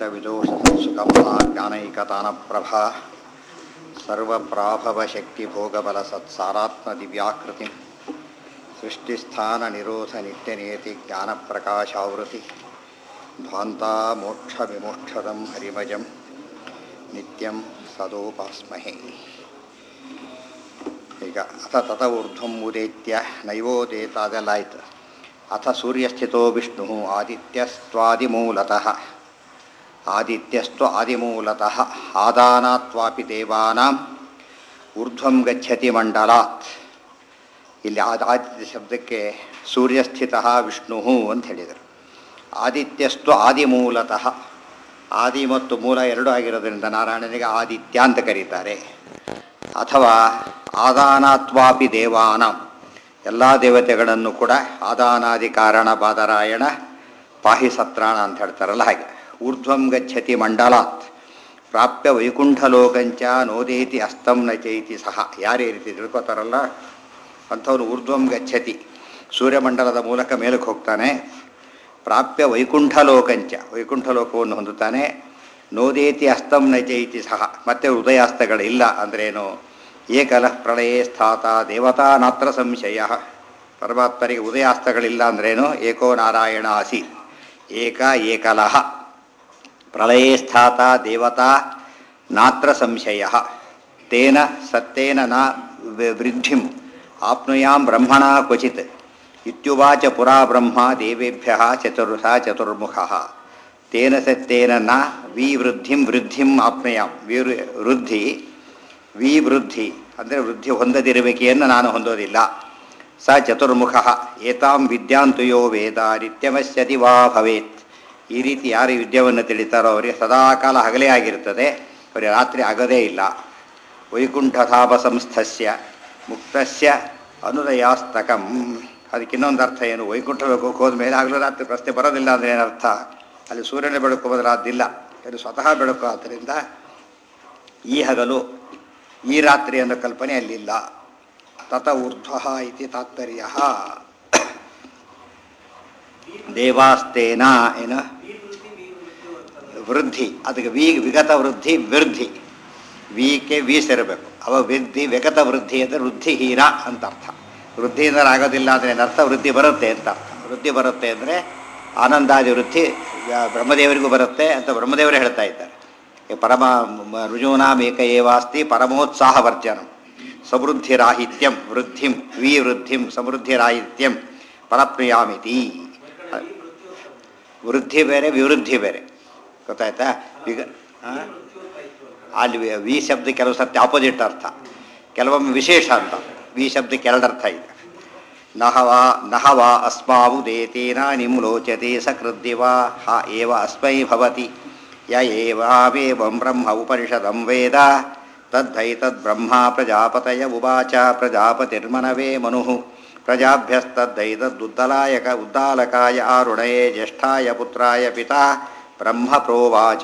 विदोषसुखमहा ज्ञानैकतानप्रभा सर्वप्राभवशक्तिभोगबलसत्सारात्मदिव्याकृतिं सृष्टिस्थाननिरोधनित्यनेति ज्ञानप्रकाशावृति ध्वान्ता मोक्षविमोक्षदं हरिमजं नित्यं सदोपास्महे ಈಗ ಅಥ ತತ ಊರ್ಧ್ವಂ ಉದೇತ್ಯ ನೈವೋದೇತ ಅದೆಲ್ಲ ಆಯ್ತು ಅಥ ಸೂರ್ಯಸ್ಥಿತೋ ವಿಷ್ಣು ಆದಿತ್ಯಸ್ತ್ವಾದಿಮೂಲತಃ ಆದಿತ್ಯಸ್ತ್ವ ಆದಿಮೂಲತಃ ಆದಾನಾತ್ವಾಪಿ ದೇವಾನಾಂ ಊರ್ಧ್ವಂ ಗಚ್ಚತಿ ಮಂಡಲಾತ್ ಇಲ್ಲಿ ಆದ ಆದಿತ್ಯ ಶಬ್ದಕ್ಕೆ ಸೂರ್ಯಸ್ಥಿತ ವಿಷ್ಣು ಅಂತ ಹೇಳಿದರು ಆದಿತ್ಯಸ್ತು ಆದಿಮೂಲತಃ ಆದಿ ಮತ್ತು ಮೂಲ ಎರಡೂ ಆಗಿರೋದ್ರಿಂದ ನಾರಾಯಣನಿಗೆ ಆದಿತ್ಯ ಅಂತ ಕರೀತಾರೆ ಅಥವಾ ಆದಾನಾತ್ವಾಪಿ ದೇವಾನಾಂ ಎಲ್ಲ ದೇವತೆಗಳನ್ನು ಕೂಡ ಆದಾನಾದಿ ಕಾರಣ ಬಾದರಾಯಣ ಪಾಹಿ ಸತ್ರಾಣ ಅಂತ ಹೇಳ್ತಾರಲ್ಲ ಹಾಗೆ ಊರ್ಧ್ವಂ ಗಚ್ಚತಿ ಮಂಡಲಾತ್ ಪ್ರಾಪ್ಯ ವೈಕುಂಠಲೋಕಂಚ ನೋದೇತಿ ಅಸ್ತಂ ನ ಚೈತಿ ಸಹ ಯಾರೇ ರೀತಿ ತಿಳ್ಕೊತಾರಲ್ಲ ಅಂಥವನು ಊರ್ಧ್ವಂ ಗಚ್ಚತಿ ಸೂರ್ಯಮಂಡಲದ ಮೂಲಕ ಮೇಲಕ್ಕೆ ಹೋಗ್ತಾನೆ ಪ್ರಾಪ್ಯ ವೈಕುಂಠಲೋಕಂಚ ವೈಕುಂಠಲೋಕವನ್ನು ಹೊಂದುತ್ತಾನೆ ನೋದೇತಿ ಅಸ್ತಂ ನ ಚೈತಿ ಸಹ ಮತ್ತೆ ಉದಯಾಸ್ತಗಳಿಲ್ಲ ಅಂದ್ರೇನು ಏಕಲಃ ಪ್ರಳಯೇ ಸ್ಥಾತ ದೇವತಾ ನಾತ್ರ ಸಂಶಯ ಪರಮಾತ್ಮರಿಗೆ ಉದಯಾಸ್ತಗಳಿಲ್ಲ ಅಂದ್ರೇನು ಏಕೋ ನಾರಾಯಣ ಆಸಿ ಏಕ ಏಕಲಃ ಪ್ರಳಯೇ ಸ್ಥಾತ ದೇವತಾ ನಾತ್ರ ಸಂಶಯ ತೇನ ಸತ್ತೇನ ನ ವೃದ್ಧಿಂ ಆಪ್ನುಯಾಂ ಬ್ರಹ್ಮಣ ಕ್ವಚಿತ್ ಇತ್ಯುವಾಚ ಪುರಾ ಬ್ರಹ್ಮ ದೇವೇಭ್ಯ ಚತುರ್ಥ ಚತುರ್ಮುಖ ತೇನ ಸತ್ತೇನ ನ ವಿವೃದ್ಧಿಂ ವೃದ್ಧಿಂ ಆಪ್ನುಯಾಂ ವಿವೃ ವೃದ್ಧಿ ವಿವೃದ್ಧಿ ಅಂದರೆ ವೃದ್ಧಿ ಹೊಂದದಿರುವಿಕೆಯನ್ನು ನಾನು ಹೊಂದೋದಿಲ್ಲ ಸ ಚತುರ್ಮುಖ ಏತಾಂ ವಿದ್ಯಾಂತುಯೋ ವೇದ ನಿತ್ಯಮಸ್ಯತಿ ವಾ ಭವೇತ್ ಈ ರೀತಿ ಯಾರು ವಿದ್ಯೆಯನ್ನು ತಿಳಿತಾರೋ ಅವರಿಗೆ ಸದಾಕಾಲ ಹಗಲೇ ಆಗಿರ್ತದೆ ಅವರಿಗೆ ರಾತ್ರಿ ಆಗದೇ ಇಲ್ಲ ವೈಕುಂಠಧಾಪ ಸಂಸ್ಥಸ್ಯ ಮುಕ್ತಸ್ಯ ಅನುದಯಾಸ್ತಕಂ ಅದಕ್ಕೆ ಇನ್ನೊಂದು ಅರ್ಥ ಏನು ವೈಕುಂಠ ಲೋಕಕ್ಕೆ ಹೋದ್ಮೇಲೆ ಆಗಲೂ ರಾತ್ರಿ ಪ್ರಶ್ನೆ ಬರೋದಿಲ್ಲ ಅಂದರೆ ಏನರ್ಥ ಅಲ್ಲಿ ಸೂರ್ಯನ ಬೆಳಕು ಬದಲಾದಿಲ್ಲ ಇದು ಸ್ವತಃ ಬೆಳಕು ಆದ್ದರಿಂದ ಈ ಹಗಲು ಈ ರಾತ್ರಿ ಅನ್ನೋ ಕಲ್ಪನೆ ಅಲ್ಲಿಲ್ಲ ತತ ಊರ್ಧ್ವ ಇತಿ ತಾತ್ಪರ್ಯ ದೇವಾಸ್ತೇನ ಏನು ವೃದ್ಧಿ ಅದಕ್ಕೆ ವಿ ವಿಗತ ವೃದ್ಧಿ ವೃದ್ಧಿ ವಿಕೆ ವಿ ಸೇರಬೇಕು ಅವ ವೃದ್ಧಿ ವಿಗತ ವೃದ್ಧಿ ಅಂದರೆ ವೃದ್ಧಿಹೀನ ಅಂತ ಅರ್ಥ ವೃದ್ಧಿಯಿಂದ ಆಗೋದಿಲ್ಲ ಅಂದರೆ ಏನರ್ಥ ವೃದ್ಧಿ ಬರುತ್ತೆ ಅಂತ ಅರ್ಥ ವೃದ್ಧಿ ಬರುತ್ತೆ ಅಂದರೆ ಆನಂದಾದಿ ವೃದ್ಧಿ ಬ್ರಹ್ಮದೇವರಿಗೂ ಬರುತ್ತೆ ಅಂತ ಬ್ರಹ್ಮದೇವರೇ ಹೇಳ್ತಾ ಇದ್ದಾರೆ ಪರಮ ರುಜೂನಾಂ ಏಕ ಏವಾಸ್ತಿ ಪರಮೋತ್ಸಾಹ ವರ್ಜನಂ ಸಮೃದ್ಧಿರಾಹಿತ್ಯಂ ವೃದ್ಧಿಂ ವಿವೃದ್ಧಿಂ ಸಮೃದ್ಧಿರಾಹಿತ್ಯಂ ಪರಪ್ರಿಯಾಮಿತಿ ವೃದ್ಧಿ ಬೇರೆ ವಿವೃದ್ಧಿ ಬೇರೆ ಗೊತ್ತಾಯ್ತಾ ಈಗ ಅಲ್ಲಿ ವಿ ಶಬ್ದ ಕೆಲವು ಸರ್ತಿ ಆಪೋಸಿಟ್ ಅರ್ಥ ಕೆಲವೊಮ್ಮೆ ವಿಶೇಷ ಅಂತ ವಿ ಶಬ್ದಕ್ಕೆ ಎರಡು ಅರ್ಥ ಇದೆ ನಹವಾ ನಹವಾ ಅಸ್ಮಾವುದೇತೇನ ನಿಮ್ಲೋಚತೆ ಸಕೃದ್ದಿವಾ ಹ ಏವ ಅಸ್ಮೈ ಭವತಿ ಯ ಏವಾವೇವಂ ಬ್ರಹ್ಮ ಉಪನಿಷದಂ ವೇದ ತದ್ಧೈತದ್ಬ್ರಹ್ಮ ಪ್ರಜಾಪತಯ ಉವಾಚ ಪ್ರಜಾಪತಿರ್ಮನವೇ ಮನು ಪ್ರಜಾಭ್ಯಸ್ತದ್ದೈತದ್ದುದ್ದಲಾಯಕ ಉದ್ದಾಲಕಾಯ ಆರುಣಯೇ ಜ್ಯೇಷ್ಠಾಯ ಪುತ್ರಾಯ ಪಿತಾ ಬ್ರಹ್ಮ ಪ್ರೋವಾಚ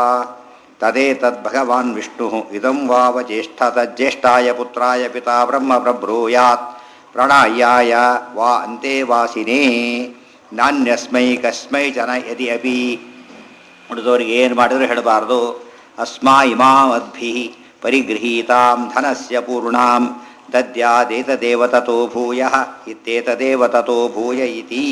ತದೇತದ್ಭಗವಾನ್ ವಿಷ್ಣು ಇದಂ ವಾವ ಜ್ಯೇಷ್ಠ ತಜ್ಜೇಷ್ಠಾಯ ಪುತ್ರಾಯ ಪಿತಾ ಬ್ರಹ್ಮ ಪ್ರಬ್ರೂಯಾತ್ ಪ್ರಣಾಯ್ಯಾಯ ವಾ ಅಂತೆ ವಾಸಿನೇ ನಾನ್ಯಸ್ಮೈ ಕಸ್ಮೈ ಜನ ಯದಿ ಅಪಿ ಉಳಿದವರಿಗೆ ಏನು ಮಾಡಿದ್ರು ಹೇಳಬಾರ್ದು ಅಸ್ಮಾ ಇಮಾಮದ್ಭಿ ಪರಿಗೃಹೀತಾಂ ಧನಸ್ಯ ಪೂರ್ಣಾಂ ದದ್ಯಾದೇತದೇವ ತಥೋ ಭೂಯ ಇತ್ತೇತದೇವ ತಥೋ ಭೂಯ ಇತಿ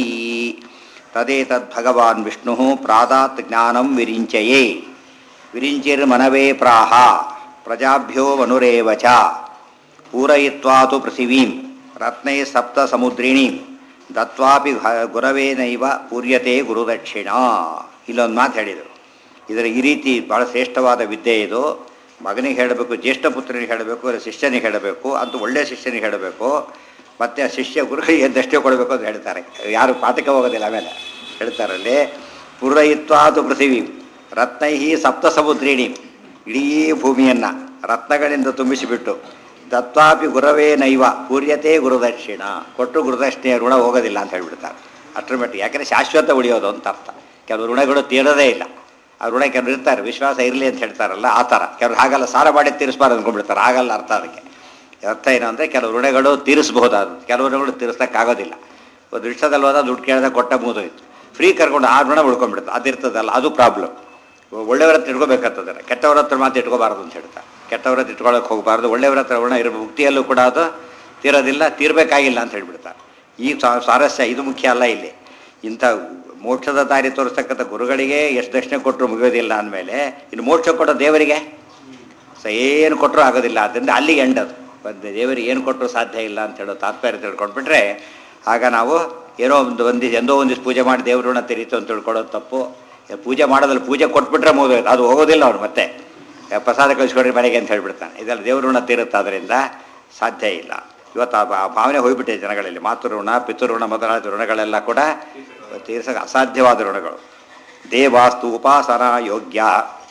ತದೇತದ್ಭಗವಾನ್ ವಿಷ್ಣು ಪ್ರಾದಾತ್ ಜ್ಞಾನಂ ವಿರಿಂಚಯೇ ವಿರಿಂಚಿರ್ಮನವೇ ಪ್ರಾಹ ಪ್ರಜಾಭ್ಯೋ ಮನುರೇವ ಚ ಪೂರಯಿತ್ವಾತು ಪೃಥಿವೀಂ ರತ್ನೈ ಸಪ್ತ ಸಮುದ್ರಿಣೀಂ ದತ್ವಾಪಿ ಗುರವೇನೈವ ಪೂರ್ಯತೆ ಗುರುದಕ್ಷಿಣ ಇಲ್ಲೊಂದು ಮಾತು ಹೇಳಿದರು ಇದರ ಈ ರೀತಿ ಭಾಳ ಶ್ರೇಷ್ಠವಾದ ವಿದ್ಯೆ ಇದು ಮಗನಿಗೆ ಹೇಳಬೇಕು ಜ್ಯೇಷ್ಠ ಪುತ್ರನಿಗೆ ಹೇಳಬೇಕು ಇಲ್ಲ ಶಿಷ್ಯನಿಗೆ ಹೇಳಬೇಕು ಅಂತೂ ಒಳ್ಳೆಯ ಶಿಷ್ಯನಿಗೆ ಹೇಳಬೇಕು ಮತ್ತು ಆ ಶಿಷ್ಯ ಗುರುಗಳಿಗೆ ಎದ್ದಷ್ಟೇ ಕೊಡಬೇಕು ಅಂತ ಹೇಳ್ತಾರೆ ಯಾರು ಪಾತಕ್ಕೆ ಹೋಗೋದಿಲ್ಲ ಆಮೇಲೆ ಹೇಳ್ತಾರಲ್ಲಿ ಪೂರಯಿತ್ವಾದು ಪೃಥಿವಿ ರತ್ನೈ ಸಪ್ತ ಸಮುದ್ರಿಣಿ ಇಡೀ ಭೂಮಿಯನ್ನು ರತ್ನಗಳಿಂದ ತುಂಬಿಸಿಬಿಟ್ಟು ದತ್ವಾಪಿ ಗುರವೇ ನೈವ ಪೂರ್ಯತೆ ಗುರುದಕ್ಷಿಣ ಕೊಟ್ಟು ಗುರುದಕ್ಷಿಣೆಯ ಋಣ ಹೋಗೋದಿಲ್ಲ ಅಂತ ಹೇಳ್ಬಿಡ್ತಾರೆ ಅಷ್ಟರ ಮಟ್ಟಿಗೆ ಯಾಕಂದರೆ ಶಾಶ್ವತ ಉಳಿಯೋದು ಅಂತ ಅರ್ಥ ಕೆಲವು ಋಣಗಳು ತೀರೋದೇ ಇಲ್ಲ ಆ ಋಣ ಕೆಲವರು ಇರ್ತಾರೆ ವಿಶ್ವಾಸ ಇರಲಿ ಅಂತ ಹೇಳ್ತಾರಲ್ಲ ಆ ಥರ ಕೆಲವ್ರು ಹಾಗಲ್ಲ ಸಾಲ ಮಾಡಿ ತೀರಿಸ್ಬಾರ್ದು ಅಂದ್ಕೊಂಡ್ಬಿಡ್ತಾರೆ ಆಗಲ್ಲ ಅರ್ಥ ಅದಕ್ಕೆ ಅರ್ಥ ಏನು ಅಂದರೆ ಕೆಲವು ಋಣಗಳು ತೀರಿಸಬಹುದಾದ ಕೆಲವು ಋಣಗಳು ತೀರಿಸೋಕ್ಕಾಗೋದಿಲ್ಲ ಒಂದು ರಿಕ್ಷಾದಲ್ಲಿ ಹೋದ ದುಡ್ಡು ಕೇಳಿದಾಗ ಕೊಟ್ಟ ಮುಗಿದೋಯ್ತು ಫ್ರೀ ಕರ್ಕೊಂಡು ಆ ಋಣ ಉಳ್ಕೊಂಡ್ಬಿಡುತ್ತೆ ಅದಿರ್ತದಲ್ಲ ಅದು ಪ್ರಾಬ್ಲಮ್ ಒಳ್ಳೆಯವ್ರ ಹತ್ರ ಇಟ್ಕೋಬೇಕಂತಂದ್ರೆ ಕೆಟ್ಟವ್ರ ಹತ್ರ ಮಾತು ಇಟ್ಕೋಬಾರ್ದು ಅಂತ ಹೇಳ್ತಾರೆ ಕೆಟ್ಟವ್ರ ಹತ್ರ ಇಟ್ಕೊಳ್ಳೋಕೆ ಹೋಗಬಾರ್ದು ಒಳ್ಳೆಯವ್ರ ಹತ್ರ ಋಣ ಇರ ಮುಕ್ತಿಯಲ್ಲೂ ಕೂಡ ಅದು ತೀರೋದಿಲ್ಲ ತೀರಬೇಕಾಗಿಲ್ಲ ಅಂತ ಹೇಳ್ಬಿಡ್ತಾರೆ ಈ ಸ್ವಾ- ಸ್ವಾರಸ್ಯ ಇದು ಮುಖ್ಯ ಅಲ್ಲ ಇಲ್ಲಿ ಇಂಥ ಮೋಕ್ಷದ ದಾರಿ ತೋರಿಸ್ತಕ್ಕಂಥ ಗುರುಗಳಿಗೆ ಎಷ್ಟು ದಕ್ಷಿಣೆ ಕೊಟ್ಟರು ಮುಗಿಯೋದಿಲ್ಲ ಅಂದಮೇಲೆ ಇನ್ನು ಮೋಕ್ಷ ಕೊಡೋ ದೇವರಿಗೆ ಸೊ ಏನು ಕೊಟ್ಟರು ಆಗೋದಿಲ್ಲ ಆದ್ದರಿಂದ ಅಲ್ಲಿಗೆ ಎಂಡದು ಒಂದು ದೇವರಿಗೆ ಏನು ಕೊಟ್ಟರು ಸಾಧ್ಯ ಇಲ್ಲ ಅಂತ ಹೇಳೋ ತಾತ್ಪರ್ಯ ತಿಳ್ಕೊಂಡ್ಬಿಟ್ರೆ ಆಗ ನಾವು ಏನೋ ಒಂದು ಒಂದು ಎಂದೋ ಒಂದಿಷ್ಟು ಪೂಜೆ ಮಾಡಿ ದೇವ್ರ ಋಣ ತೆರೀತು ಅಂತ ತಿಳ್ಕೊಳ್ಳೋದು ತಪ್ಪು ಏ, ಪೂಜೆ ಮಾಡೋದ್ರಲ್ಲಿ ಪೂಜೆ ಕೊಟ್ಬಿಟ್ರೆ ಮುಗಿದೋಯ್ತು ಅದು ಹೋಗೋದಿಲ್ಲ ಅವ್ರು ಮತ್ತೆ ಏ, ಪ್ರಸಾದ ಕಳಿಸ್ಕೊಡ್ರಿ ಮನೆಗೆ ಅಂತ ಹೇಳ್ಬಿಡ್ತಾನೆ ಇದರಲ್ಲಿ ದೇವ್ರ ಋಣ ತೀರುತ್ತೆ ಅದರಿಂದ ಸಾಧ್ಯ ಇಲ್ಲ ಇವತ್ತು ಆ ಭಾ- ಭಾವನೆ ಹೋಗ್ಬಿಟ್ಟಿದೆ ಜನಗಳಲ್ಲಿ ಮಾತೃ ಋಣ ಪಿತೃಋಣ ಮೊದಲಾದ ಋಣಗಳೆಲ್ಲ ಕೂಡ ತೀರ್ಸಕ್ಕೆ ಅಸಾಧ್ಯವಾದ ಋಣಗಳು ದೇವಾಸ್ತು ಉಪಾಸನಾ ಯೋಗ್ಯ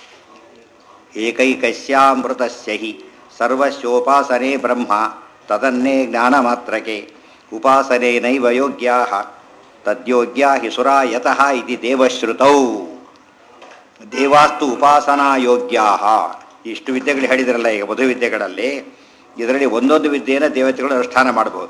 ಏಕೈಕಸ್ಯಾಮೃತಸ್ಯ ಹಿ ಸರ್ವಸ್ಯೋಪಾಸನೆ ಬ್ರಹ್ಮ ತದನ್ನೇ ಜ್ಞಾನಮಾತ್ರಕೆ ಉಪಾಸನೆ ನೈವ ಯೋಗ್ಯಾ ತದ್ಯೋಗ್ಯಾ ಹಿ ಸುರಾ ಯತಃ ಇತಿ ದೇವಶ್ರುತೌ ದೇವಾಸ್ತು ಉಪಾಸನಾ ಯೋಗ್ಯಾ ಇಷ್ಟು ವಿದ್ಯೆಗಳು ಹೇಳಿದ್ರಲ್ಲ ಈಗ ಮಧು ವಿದ್ಯೆಗಳಲ್ಲಿ ಇದರಲ್ಲಿ ಒಂದೊಂದು ವಿದ್ಯೆಯನ್ನು ದೇವತೆಗಳು ಅನುಷ್ಠಾನ ಮಾಡಬಹುದು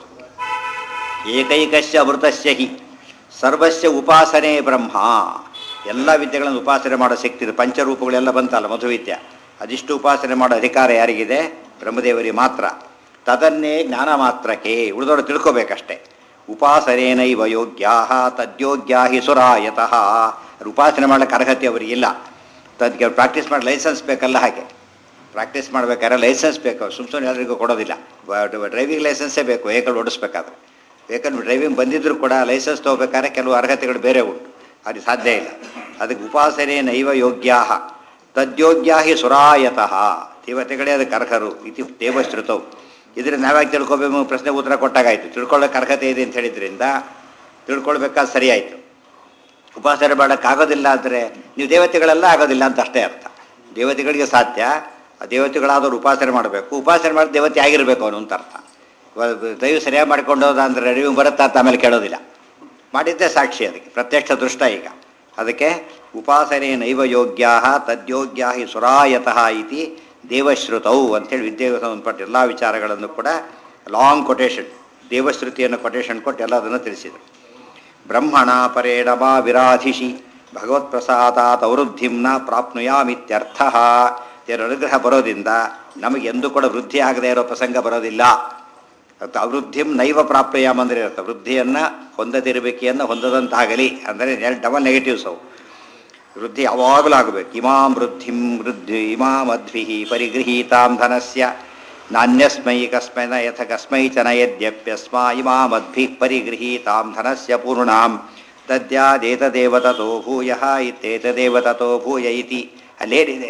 ಏಕೈಕಸ್ಯ ಅಮೃತಸ್ಯ ಹಿ ಸರ್ವಸ್ಯ ಉಪಾಸನೆ ಬ್ರಹ್ಮ ಎಲ್ಲ ವಿದ್ಯೆಗಳನ್ನು ಉಪಾಸನೆ ಮಾಡೋ ಶಕ್ತಿ ಇದೆ ಪಂಚರೂಪಗಳೆಲ್ಲ ಬಂತಲ್ಲ ಮಧುವಿದ್ಯೆ ಅದಿಷ್ಟು ಉಪಾಸನೆ ಮಾಡೋ ಅಧಿಕಾರ ಯಾರಿಗಿದೆ ಬ್ರಹ್ಮದೇವರಿಗೆ ಮಾತ್ರ ತದನ್ನೇ ಜ್ಞಾನ ಮಾತ್ರಕ್ಕೆ ಉಳಿದವರು ತಿಳ್ಕೋಬೇಕಷ್ಟೇ ಉಪಾಸನೇನೈವ ಯೋಗ್ಯಾ ತದ್ಯೋಗ್ಯಾ ಹಿ ಸುರಾಯತಃ ಅವ್ರು ಉಪಾಸನೆ ಮಾಡ್ಲಿಕ್ಕೆ ಅರ್ಹತೆ ಅವರಿಗಿಲ್ಲ ತದ್ಗೆ ಪ್ರಾಕ್ಟೀಸ್ ಮಾಡಿ ಲೈಸೆನ್ಸ್ ಬೇಕಲ್ಲ ಹಾಗೆ ಪ್ರಾಕ್ಟೀಸ್ ಮಾಡ್ಬೇಕಾದ್ರೆ ಲೈಸೆನ್ಸ್ ಬೇಕು ಸುಮ್ ಸುಮ್ಮನೆ ಎಲ್ಲರಿಗೂ ಕೊಡೋದಿಲ್ಲ ಡ್ರೈವಿಂಗ್ ಲೈಸೆನ್ಸೇ ಬೇಕು ವೆಹಿಕಲ್ ಓಡಿಸ್ಬೇಕಾದ್ರೆ ವೆಹಿಕಲ್ ಡ್ರೈವಿಂಗ್ ಬಂದಿದ್ದರೂ ಕೂಡ ಲೈಸೆನ್ಸ್ ತೊಗೋಬೇಕಾದ್ರೆ ಕೆಲವು ಅರ್ಹತೆಗಳು ಬೇರೆ ಉಂಟು ಅದು ಸಾಧ್ಯ ಇಲ್ಲ ಅದಕ್ಕೆ ಉಪಾಸನೆ ನೈವ ಯೋಗ್ಯಾ ತದ್ಯೋಗ್ಯಾ ಹಿ ಸುರಾಯತಃ ದೇವತೆಗಳೇ ಅದಕ್ಕೆ ಅರ್ಹರು ಇತಿ ದೇವಶ್ರುತವು ಇದರಿಂದ ನಾವ್ಯಾಕೆ ತಿಳ್ಕೊಬೇಕು ಪ್ರಶ್ನೆ ಉತ್ತರ ಕೊಟ್ಟಾಗಾಯ್ತು ತಿಳ್ಕೊಳ್ಳೋಕೆ ಅರ್ಹತೆ ಇದೆ ಅಂತ ಹೇಳಿದ್ರಿಂದ ತಿಳ್ಕೊಳ್ಬೇಕಾದ್ರೆ ಸರಿ ಆಯಿತು ಉಪಾಸನೆ ಮಾಡೋಕ್ಕಾಗೋದಿಲ್ಲ ಅಂದರೆ ನೀವು ದೇವತೆಗಳೆಲ್ಲ ಆಗೋದಿಲ್ಲ ಅಂತ ಅಷ್ಟೇ ಅರ್ಥ ದೇವತೆಗಳಿಗೆ ಸಾಧ್ಯ ಆ ದೇವತೆಗಳಾದವ್ರು ಉಪಾಸನೆ ಮಾಡಬೇಕು ಉಪಾಸನೆ ಮಾಡಿ ದೇವತೆ ಆಗಿರಬೇಕು ಅವನು ಅಂತ ಅರ್ಥ ಇವಾಗ ದೈವ ಸರಿಯಾಗಿ ಮಾಡ್ಕೊಂಡು ಹೋದ ಅಂದರೆ ನೀವು ಬರುತ್ತಾ ಅಂತ ಆಮೇಲೆ ಕೇಳೋದಿಲ್ಲ ಮಾಡಿದ್ದೇ ಸಾಕ್ಷಿ ಅದಕ್ಕೆ ಪ್ರತ್ಯಕ್ಷ ದೃಷ್ಟ ಈಗ ಅದಕ್ಕೆ ಉಪಾಸನೆ ನೈವ ಯೋಗ್ಯಾ ತದ್ಯೋಗ್ಯಾ ಹಿ ಸುರಾಯತಃ ಇತಿ ದೇವಶ್ರುತೌ ಅಂತೇಳಿ ವಿದ್ಯೆಗೆ ಸಂಬಂಧಪಟ್ಟ ಎಲ್ಲ ವಿಚಾರಗಳನ್ನು ಕೂಡ ಲಾಂಗ್ ಕೊಟೇಶನ್ ದೇವಶ್ರುತಿಯನ್ನು ಕೊಟೇಶನ್ ಕೊಟ್ಟು ಎಲ್ಲದನ್ನು ತಿಳಿಸಿದರು ಬ್ರಹ್ಮಣ ಪರೇಣ ಮಾ ವಿರಾಧಿಷಿ ಭಗವತ್ಪ್ರಸಾದಾತ್ ಅವೃದ್ಧಿಂ ನ ಪ್ರಾಪ್ನುಯಾಮಿತ್ಯರ್ಥ ಇದರ ಅನುಗ್ರಹ ಬರೋದ್ರಿಂದ ನಮಗೆ ಎಂದೂ ಕೂಡ ವೃದ್ಧಿ ಆಗದೇ ಇರೋ ಪ್ರಸಂಗ ಬರೋದಿಲ್ಲ ಮತ್ತು ಅವೃದ್ಧಿಂ ನೈವ ಪ್ರಾಪ್ನುಯಾಮ್ ಅಂದರೆ ಇರುತ್ತೆ ವೃದ್ಧಿಯನ್ನು ಹೊಂದದಿರಬೇಕೆಯನ್ನು ಹೊಂದದಂತಾಗಲಿ ಅಂದರೆ ಡಬಲ್ ನೆಗೆಟಿವ್ಸ್ ಅವು ವೃದ್ಧಿ ಯಾವಾಗಲೂ ಆಗಬೇಕು ಇಮಾಂ ವೃದ್ಧಿಂ ವೃದ್ಧಿ ಇಮಾಂ ಅದ್ಭಿ ಪರಿಗೃಹೀತಾಂ ಧನಸ್ಯ ನಾನ್ಯಸ್ಮೈ ಕಸ್ಮೈನ ಯಥ ಕಸ್ಮೈಚನ ಯದ್ಯಪ್ಯಸ್ಮಾ ಇಮಾಮದ್ಭಿ ಪರಿಗೃಹೀತಾಂ ಧನಸ್ಯ ಪೂರ್ಣಾಂ ತದ್ಯಾದೇತದೇವ ತಥೋ ಭೂಯ ಇತ್ತೇತದೇವ ತಥೋ ಭೂಯ ಇತಿ ಅಲ್ಲೇನಿದೆ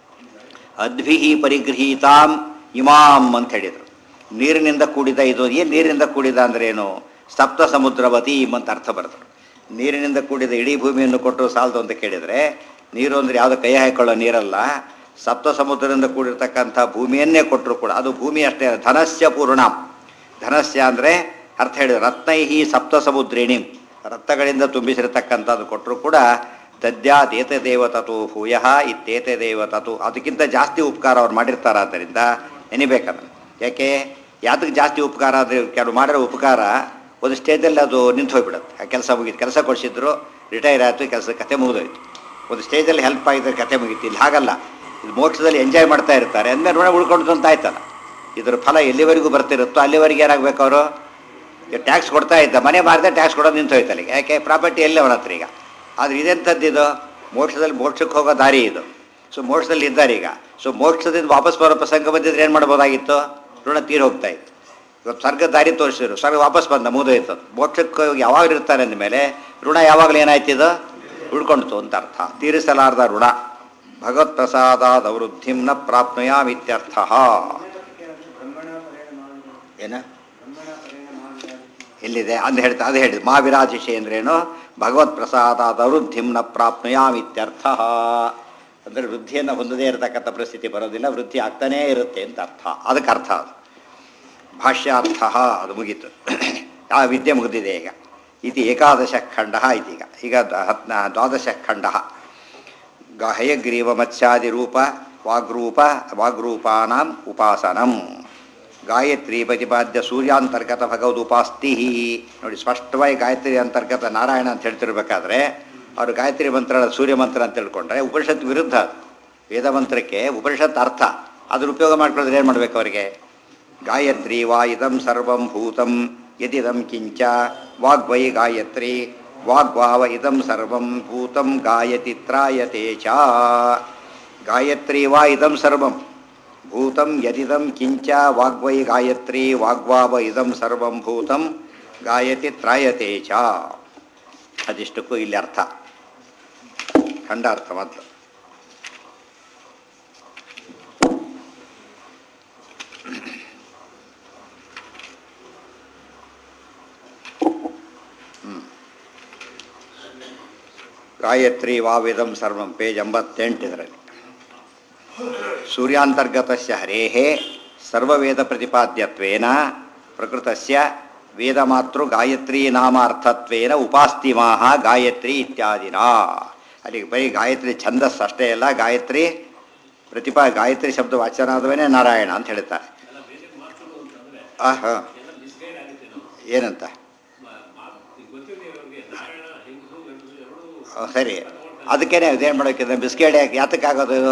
ಅದ್ಭಿ ಪರಿಗೃಹೀತಾಂ ಇಮಾಂ ಅಂತ ಹೇಳಿದರು ನೀರಿನಿಂದ ಕೂಡಿದ ಇದು ಏನು ನೀರಿನಿಂದ ಕೂಡಿದ ಅಂದ್ರೆ ಏನು ಸಪ್ತ ಸಮುದ್ರವತಿ ಅಂತ ಅರ್ಥ ಬರೆದರು ನೀರಿನಿಂದ ಕೂಡಿದ ಇಡೀ ಭೂಮಿಯನ್ನು ಕೊಟ್ಟು ಸಾಲದು ಅಂತ ಕೇಳಿದರೆ ನೀರು ಅಂದರೆ ಯಾವುದೋ ಕೈ ಹಾಕೊಳ್ಳೋ ನೀರಲ್ಲ ಸಪ್ತ ಸಮುದ್ರದಿಂದ ಕೂಡಿರ್ತಕ್ಕಂಥ ಭೂಮಿಯನ್ನೇ ಕೊಟ್ಟರು ಕೂಡ ಅದು ಭೂಮಿ ಅಷ್ಟೇ ಅಲ್ಲ, ಧನಸ್ಯ ಪೂರ್ಣಾಂ ಧನಸ್ಯ ಅಂದರೆ ಅರ್ಥ ಹೇಳಿದ್ರು ರತ್ನೈಹಿ ಸಪ್ತ ಸಮುದ್ರೇಣಿ ರತ್ನಗಳಿಂದ ತುಂಬಿಸಿರತಕ್ಕಂಥದ್ದು ಕೊಟ್ಟರು ಕೂಡ ತದ್ಯಾದೇತ ದೇವ ತತು ಭೂಯ ಇತ್ತೇತ ದೇವ ತತು ಅದಕ್ಕಿಂತ ಜಾಸ್ತಿ ಉಪಕಾರ ಅವ್ರು ಮಾಡಿರ್ತಾರೆ ಆದ್ದರಿಂದ ನೆನಿಬೇಕದನ್ನು ಯಾಕೆ ಯಾತಕ್ಕೆ ಜಾಸ್ತಿ ಉಪಕಾರ ಅಂದರೆ ಕೆಲವು ಮಾಡಿರೋ ಉಪಕಾರ ಒಂದು ಸ್ಟೇಜಲ್ಲಿ ಅದು ನಿಂತು ಹೋಗ್ಬಿಡುತ್ತೆ ಆ ಕೆಲಸ ಮುಗೀತು ಕೆಲಸ ಕೊಡಿಸಿದ್ರು ರಿಟೈರ್ ಆಯಿತು ಕೆಲಸ ಕತೆ ಮುಗಿದೋಯ್ತು ಒಂದು ಸ್ಟೇಜಲ್ಲಿ ಹೆಲ್ಪ್ ಆಗಿದ್ರೆ ಕತೆ ಮುಗೀತು ಇಲ್ಲಿ ಹಾಗಲ್ಲ ಇದು ಮೋಕ್ಷದಲ್ಲಿ ಎಂಜಾಯ್ ಮಾಡ್ತಾ ಇರ್ತಾರೆ ಅಂದಮೇಲೆ ಋಣ ಉಳ್ಕೊಂಡು ಅಂತ ಆಯ್ತಲ್ಲ ಇದ್ರ ಫಲ ಎಲ್ಲಿವರೆಗೂ ಬರ್ತಿರುತ್ತೋ ಅಲ್ಲಿವರೆಗೆ ಏನಾಗಬೇಕು ಅವರು ಟ್ಯಾಕ್ಸ್ ಕೊಡ್ತಾ ಇದ್ದ ಮನೆ ಮಾರಿದ್ರೆ ಟ್ಯಾಕ್ಸ್ ಕೊಡೋದು ನಿಂತು ಹೋಯ್ತಲ್ಲ ಯಾಕೆ ಪ್ರಾಪರ್ಟಿ ಎಲ್ಲಿ ಅವನ ಹತ್ರ ಈಗ ಆದರೆ ಇದೆಂಥದ್ದು ಇದು ಮೋಕ್ಷದಲ್ಲಿ ಮೋಕ್ಷಕ್ಕೆ ಹೋಗೋ ದಾರಿ ಇದು ಸೊ ಮೋಕ್ಷದಲ್ಲಿ ಇದ್ದಾರೆ ಈಗ ಸೊ ಮೋಕ್ಷದಿಂದ ವಾಪಸ್ ಬರೋ ಪ್ರಸಂಗ ಬಂದಿದ್ರೆ ಏನು ಮಾಡ್ಬೋದಾಗಿತ್ತು ಋಣ ತೀರಿ ಹೋಗ್ತಾ ಇತ್ತು ಇವತ್ತು ಸ್ವರ್ಗ ದಾರಿ ತೋರಿಸಿದ್ರು ಸ್ವರ್ಗ ವಾಪಸ್ ಬಂದ ಮುಗಿದೋಯ್ತು ಮೋಕ್ಷಕ್ಕೆ ಹೋಗಿ ಯಾವಾಗ ಇರ್ತಾರೆ ಅಂದಮೇಲೆ ಋಣ ಯಾವಾಗಲೂ ಏನಾಯ್ತಿದು ಉಳ್ಕೊಂಡಿತು ಅಂತ ಅರ್ಥ ತೀರಿಸಲಾರ್ದ ಋಣ ಭಗವತ್ ಪ್ರಸಾದಾದ ವೃದ್ಧಿಂ ನ ಪ್ರಾಪ್ನುಯಾಮಿತ್ಯರ್ಥ ಏನ ಎಲ್ಲಿದೆ ಅಂದು ಹೇಳ್ತಾ ಅದು ಹೇಳಿದ್ ಮಹಾವಿರಾಜಿಷೆ ಅಂದ್ರೇನು ಭಗವತ್ ಪ್ರಸಾದಾದ ವೃದ್ಧಿಂ ನ ಪ್ರಾಪ್ನುಯಾಮಿತ್ಯರ್ಥ ಅಂದರೆ ವೃದ್ಧಿಯನ್ನು ಹೊಂದದೇ ಇರತಕ್ಕಂಥ ಪರಿಸ್ಥಿತಿ ಬರೋದಿಲ್ಲ ವೃದ್ಧಿ ಆಗ್ತಾನೇ ಇರುತ್ತೆ ಅಂತ ಅರ್ಥ ಅದಕ್ಕೆ ಅರ್ಥ ಅದು ಭಾಷ್ಯಾರ್ಥ ಅದು ಮುಗೀತು ಆ ವಿದ್ಯೆ ಮುಗಿದಿದೆ ಈಗ ಇದು ಏಕಾದಶ ಖಂಡ ಇದೀಗ ಈಗ ದ- ಹತ್ನ ದ್ವಾದಶ ಖಂಡ ಹಯಗ್ರೀವ ಮತ್ಸ್ಯಾದಿ ರೂಪ ವಾಗ್ರೂಪ ವಾಗ್ರೂಪಾನಾಂ ಉಪಾಸನಂ ಗಾಯತ್ರಿ ಪ್ರತಿಪಾದ್ಯ ಸೂರ್ಯಾಂತರ್ಗತ ಭಗವದ್ ಉಪಾಸ್ತಿ ನೋಡಿ ಸ್ಪಷ್ಟವಾಗಿ ಗಾಯತ್ರಿ ಅಂತರ್ಗತ ನಾರಾಯಣ ಅಂತ ಹೇಳ್ತಿರ್ಬೇಕಾದ್ರೆ ಅವರು ಗಾಯತ್ರಿ ಮಂತ್ರ ಸೂರ್ಯ ಮಂತ್ರ ಅಂತ ತಿಳ್ಕೊಂಡ್ರೆ ಉಪನಿಷತ್ ವಿರುದ್ಧ ಅದು ವೇದ ಮಂತ್ರಕ್ಕೆ ಉಪನಿಷತ್ ಅರ್ಥ ಅದ್ರ ಉಪಯೋಗ ಮಾಡ್ಕೊಳ್ಳೋದ್ರೆ ಏನು ಮಾಡ್ಬೇಕು ಅವರಿಗೆ ಗಾಯತ್ರಿ ವಾ ಇದಂ ಸರ್ವಂ ಭೂತಂ ಯದಿದಂ ಕಿಂಚ ವಾಗ್ವೈ ಗಾಯತ್ರಿ ವಾಗ್ವಾವ ಇದಂ ಸರ್ವಂ ಭೂತಂ ಗಾಯತಿ ತ್ರಾಯತೆ ಚ ಗಾಯತ್ರಿ ವಾ ಇದಂ ಸರ್ವಂ ಭೂತಂ ಯದಿದಂ ಕಿಂಚ ವಾಗ್ವೈ ಗಾಯತ್ರಿ ವಾಗ್ವಾವ ಇದಂ ಸರ್ವಂ ಭೂತಂ ಗಾಯತಿ ತ್ರಾಯತೆ ಚ ಅದಿಷ್ಟಕ್ಕೂ ಇಲ್ಲಿ ಅರ್ಥ ಖಂಡ ಅರ್ಥ ಮಾತ್ರ ಗಾಯತ್ರಿ ವಾವಿದಂ ಸರ್ವಂ ಪೇಜ್ ಎಂಬತ್ತೆಂಟು ಇದರಲ್ಲಿ ಸೂರ್ಯಾಂತರ್ಗತಸ್ಯ ಹರೇಃ ಸರ್ವವೇದ ಪ್ರತಿಪಾದ್ಯತ್ವೇನ ಪ್ರಕೃತಸ್ಯ ವೇದಮಾತೃ ಗಾಯತ್ರಿ ನಾಮಾರ್ಥತ್ವೇನ ಉಪಾಸ್ತಿಮಾಹ ಗಾಯತ್ರಿ ಇತ್ಯಾದಿನ ಅಲ್ಲಿಗೆ ಬರೀ ಗಾಯತ್ರಿ ಛಂದಸ್ ಅಷ್ಟೇ ಅಲ್ಲ ಗಾಯತ್ರಿ ಪ್ರತಿಪಾ ಗಾಯತ್ರಿ ಶಬ್ದ ವಾಚನಾದವನೇ ನಾರಾಯಣ ಅಂತ ಹೇಳ್ತಾರೆ ಆ ಹಾಂ ಏನಂತ ಆ, ಸರಿ ಅದಕ್ಕೇನೆ ಇದೇನು ಮಾಡೋಕ್ಕಿಂತ ಬಿಸ್ಕೆಟ್ ಯಾಕೆ ಯಾತಕ್ಕಾಗೋದು ಇದು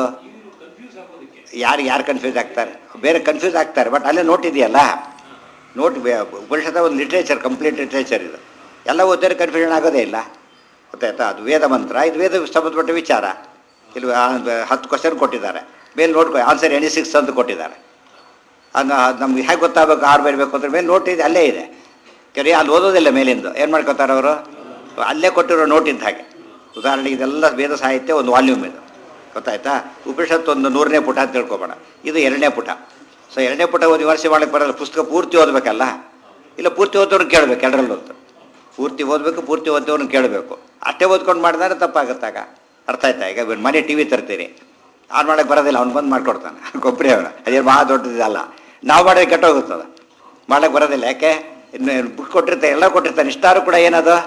ಯಾರು ಯಾರು ಕನ್ಫ್ಯೂಸ್ ಆಗ್ತಾರೆ ಬೇರೆ ಕನ್ಫ್ಯೂಸ್ ಆಗ್ತಾರೆ ಬಟ್ ಅಲ್ಲೇ ನೋಟ್ ಇದೆಯಲ್ಲ ನೋಟ್ ಉಪನಿಷದ ಒಂದು ಲಿಟ್ರೇಚರ್ ಕಂಪ್ಲೀಟ್ ಲಿಟ್ರೇಚರ್ ಇದು ಎಲ್ಲ ಓದಿದ್ರೆ ಕನ್ಫ್ಯೂಷನ್ ಆಗೋದೇ ಇಲ್ಲ ಗೊತ್ತಾಯ್ತಾ ಅದು ವೇದ ಮಂತ್ರ ಇದು ವೇದ ಸಂಬಂಧಪಟ್ಟ ವಿಚಾರ ಇಲ್ಲಿ ಆ, ಹತ್ತು ಕ್ವಶನ್ ಕೊಟ್ಟಿದ್ದಾರೆ ಮೇಲೆ ನೋಡ್ಕೊ ಆನ್ಸರ್ ಎನಿ ಸಿಕ್ಸ್ ಅಂತ ಕೊಟ್ಟಿದ್ದಾರೆ ಹಂಗ ನಮ್ಗೆ ಹೇಗೆ ಗೊತ್ತಾಗಬೇಕು ಆರು ಬರಬೇಕು ಅಂದ್ರೆ ಮೇಲೆ ನೋಟ್ ಇದೆ ಅಲ್ಲೇ ಇದೆ ಕೆರೆ ಅಲ್ಲಿ ಓದೋದಿಲ್ಲ ಮೇಲಿಂದು ಏನು ಮಾಡ್ಕೋತಾರೆ ಅವರು ಅಲ್ಲೇ ಕೊಟ್ಟಿರೋ ನೋಟ್ ಇದ್ದ ಹಾಗೆ ಉದಾಹರಣೆಗೆ ಇದೆಲ್ಲ ವೇದ ಸಾಹಿತ್ಯ ಒಂದು ವಾಲ್ಯೂಮ್ ಇದು ಗೊತ್ತಾಯ್ತಾ ಉಪನಿಷತ್ತು ಒಂದು ನೂರನೇ ಪುಟ ಅಂತ ತಿಳ್ಕೊಬೇಡ ಇದು ಎರಡನೇ ಪುಟ ಸೊ ಎರಡನೇ ಪುಟ ಓದಿ ವರ್ಷ ಮಾಡಕ್ಕೆ ಬರಲ್ಲ ಪುಸ್ತಕ ಪೂರ್ತಿ ಓದಬೇಕಲ್ಲ ಇಲ್ಲ ಪೂರ್ತಿ ಓದೋರ್ನ ಕೇಳಬೇಕು ಎರಡರಲ್ಲಿ ಒಂದು ಪೂರ್ತಿ ಓದಬೇಕು ಪೂರ್ತಿ ಓದೋರ್ನ ಕೇಳಬೇಕು ಅಷ್ಟೇ ಓದ್ಕೊಂಡು ಮಾಡಿದ್ರೆ ತಪ್ಪಾಗತ್ತಾಗ ಅರ್ಥ ಆಯ್ತಾ ಈಗ ಇವ್ನು ಮನೆ ಟಿ ವಿ ತರ್ತೀರಿ ಆನ್ ಮಾಡಕ್ಕೆ ಬರೋದಿಲ್ಲ ಅವ್ನು ಬಂದು ಮಾಡ್ಕೊಡ್ತಾನೆ ಗೊಬ್ಬರಿ ಅವನ ಅದೇನು ಭಾಳ ದೊಡ್ಡದಿಲ್ಲ ನಾವು ಮಾಡೋದು ಕೆಟ್ಟೋಗುತ್ತದ ಮಾಡಕ್ಕೆ ಬರೋದಿಲ್ಲ ಯಾಕೆ ಇನ್ನು ಬುಕ್ ಕೊಟ್ಟಿರ್ತಾನೆ ಎಲ್ಲ ಕೊಟ್ಟಿರ್ತಾನೆ ಇಷ್ಟಾರು ಕೂಡ ಏನದು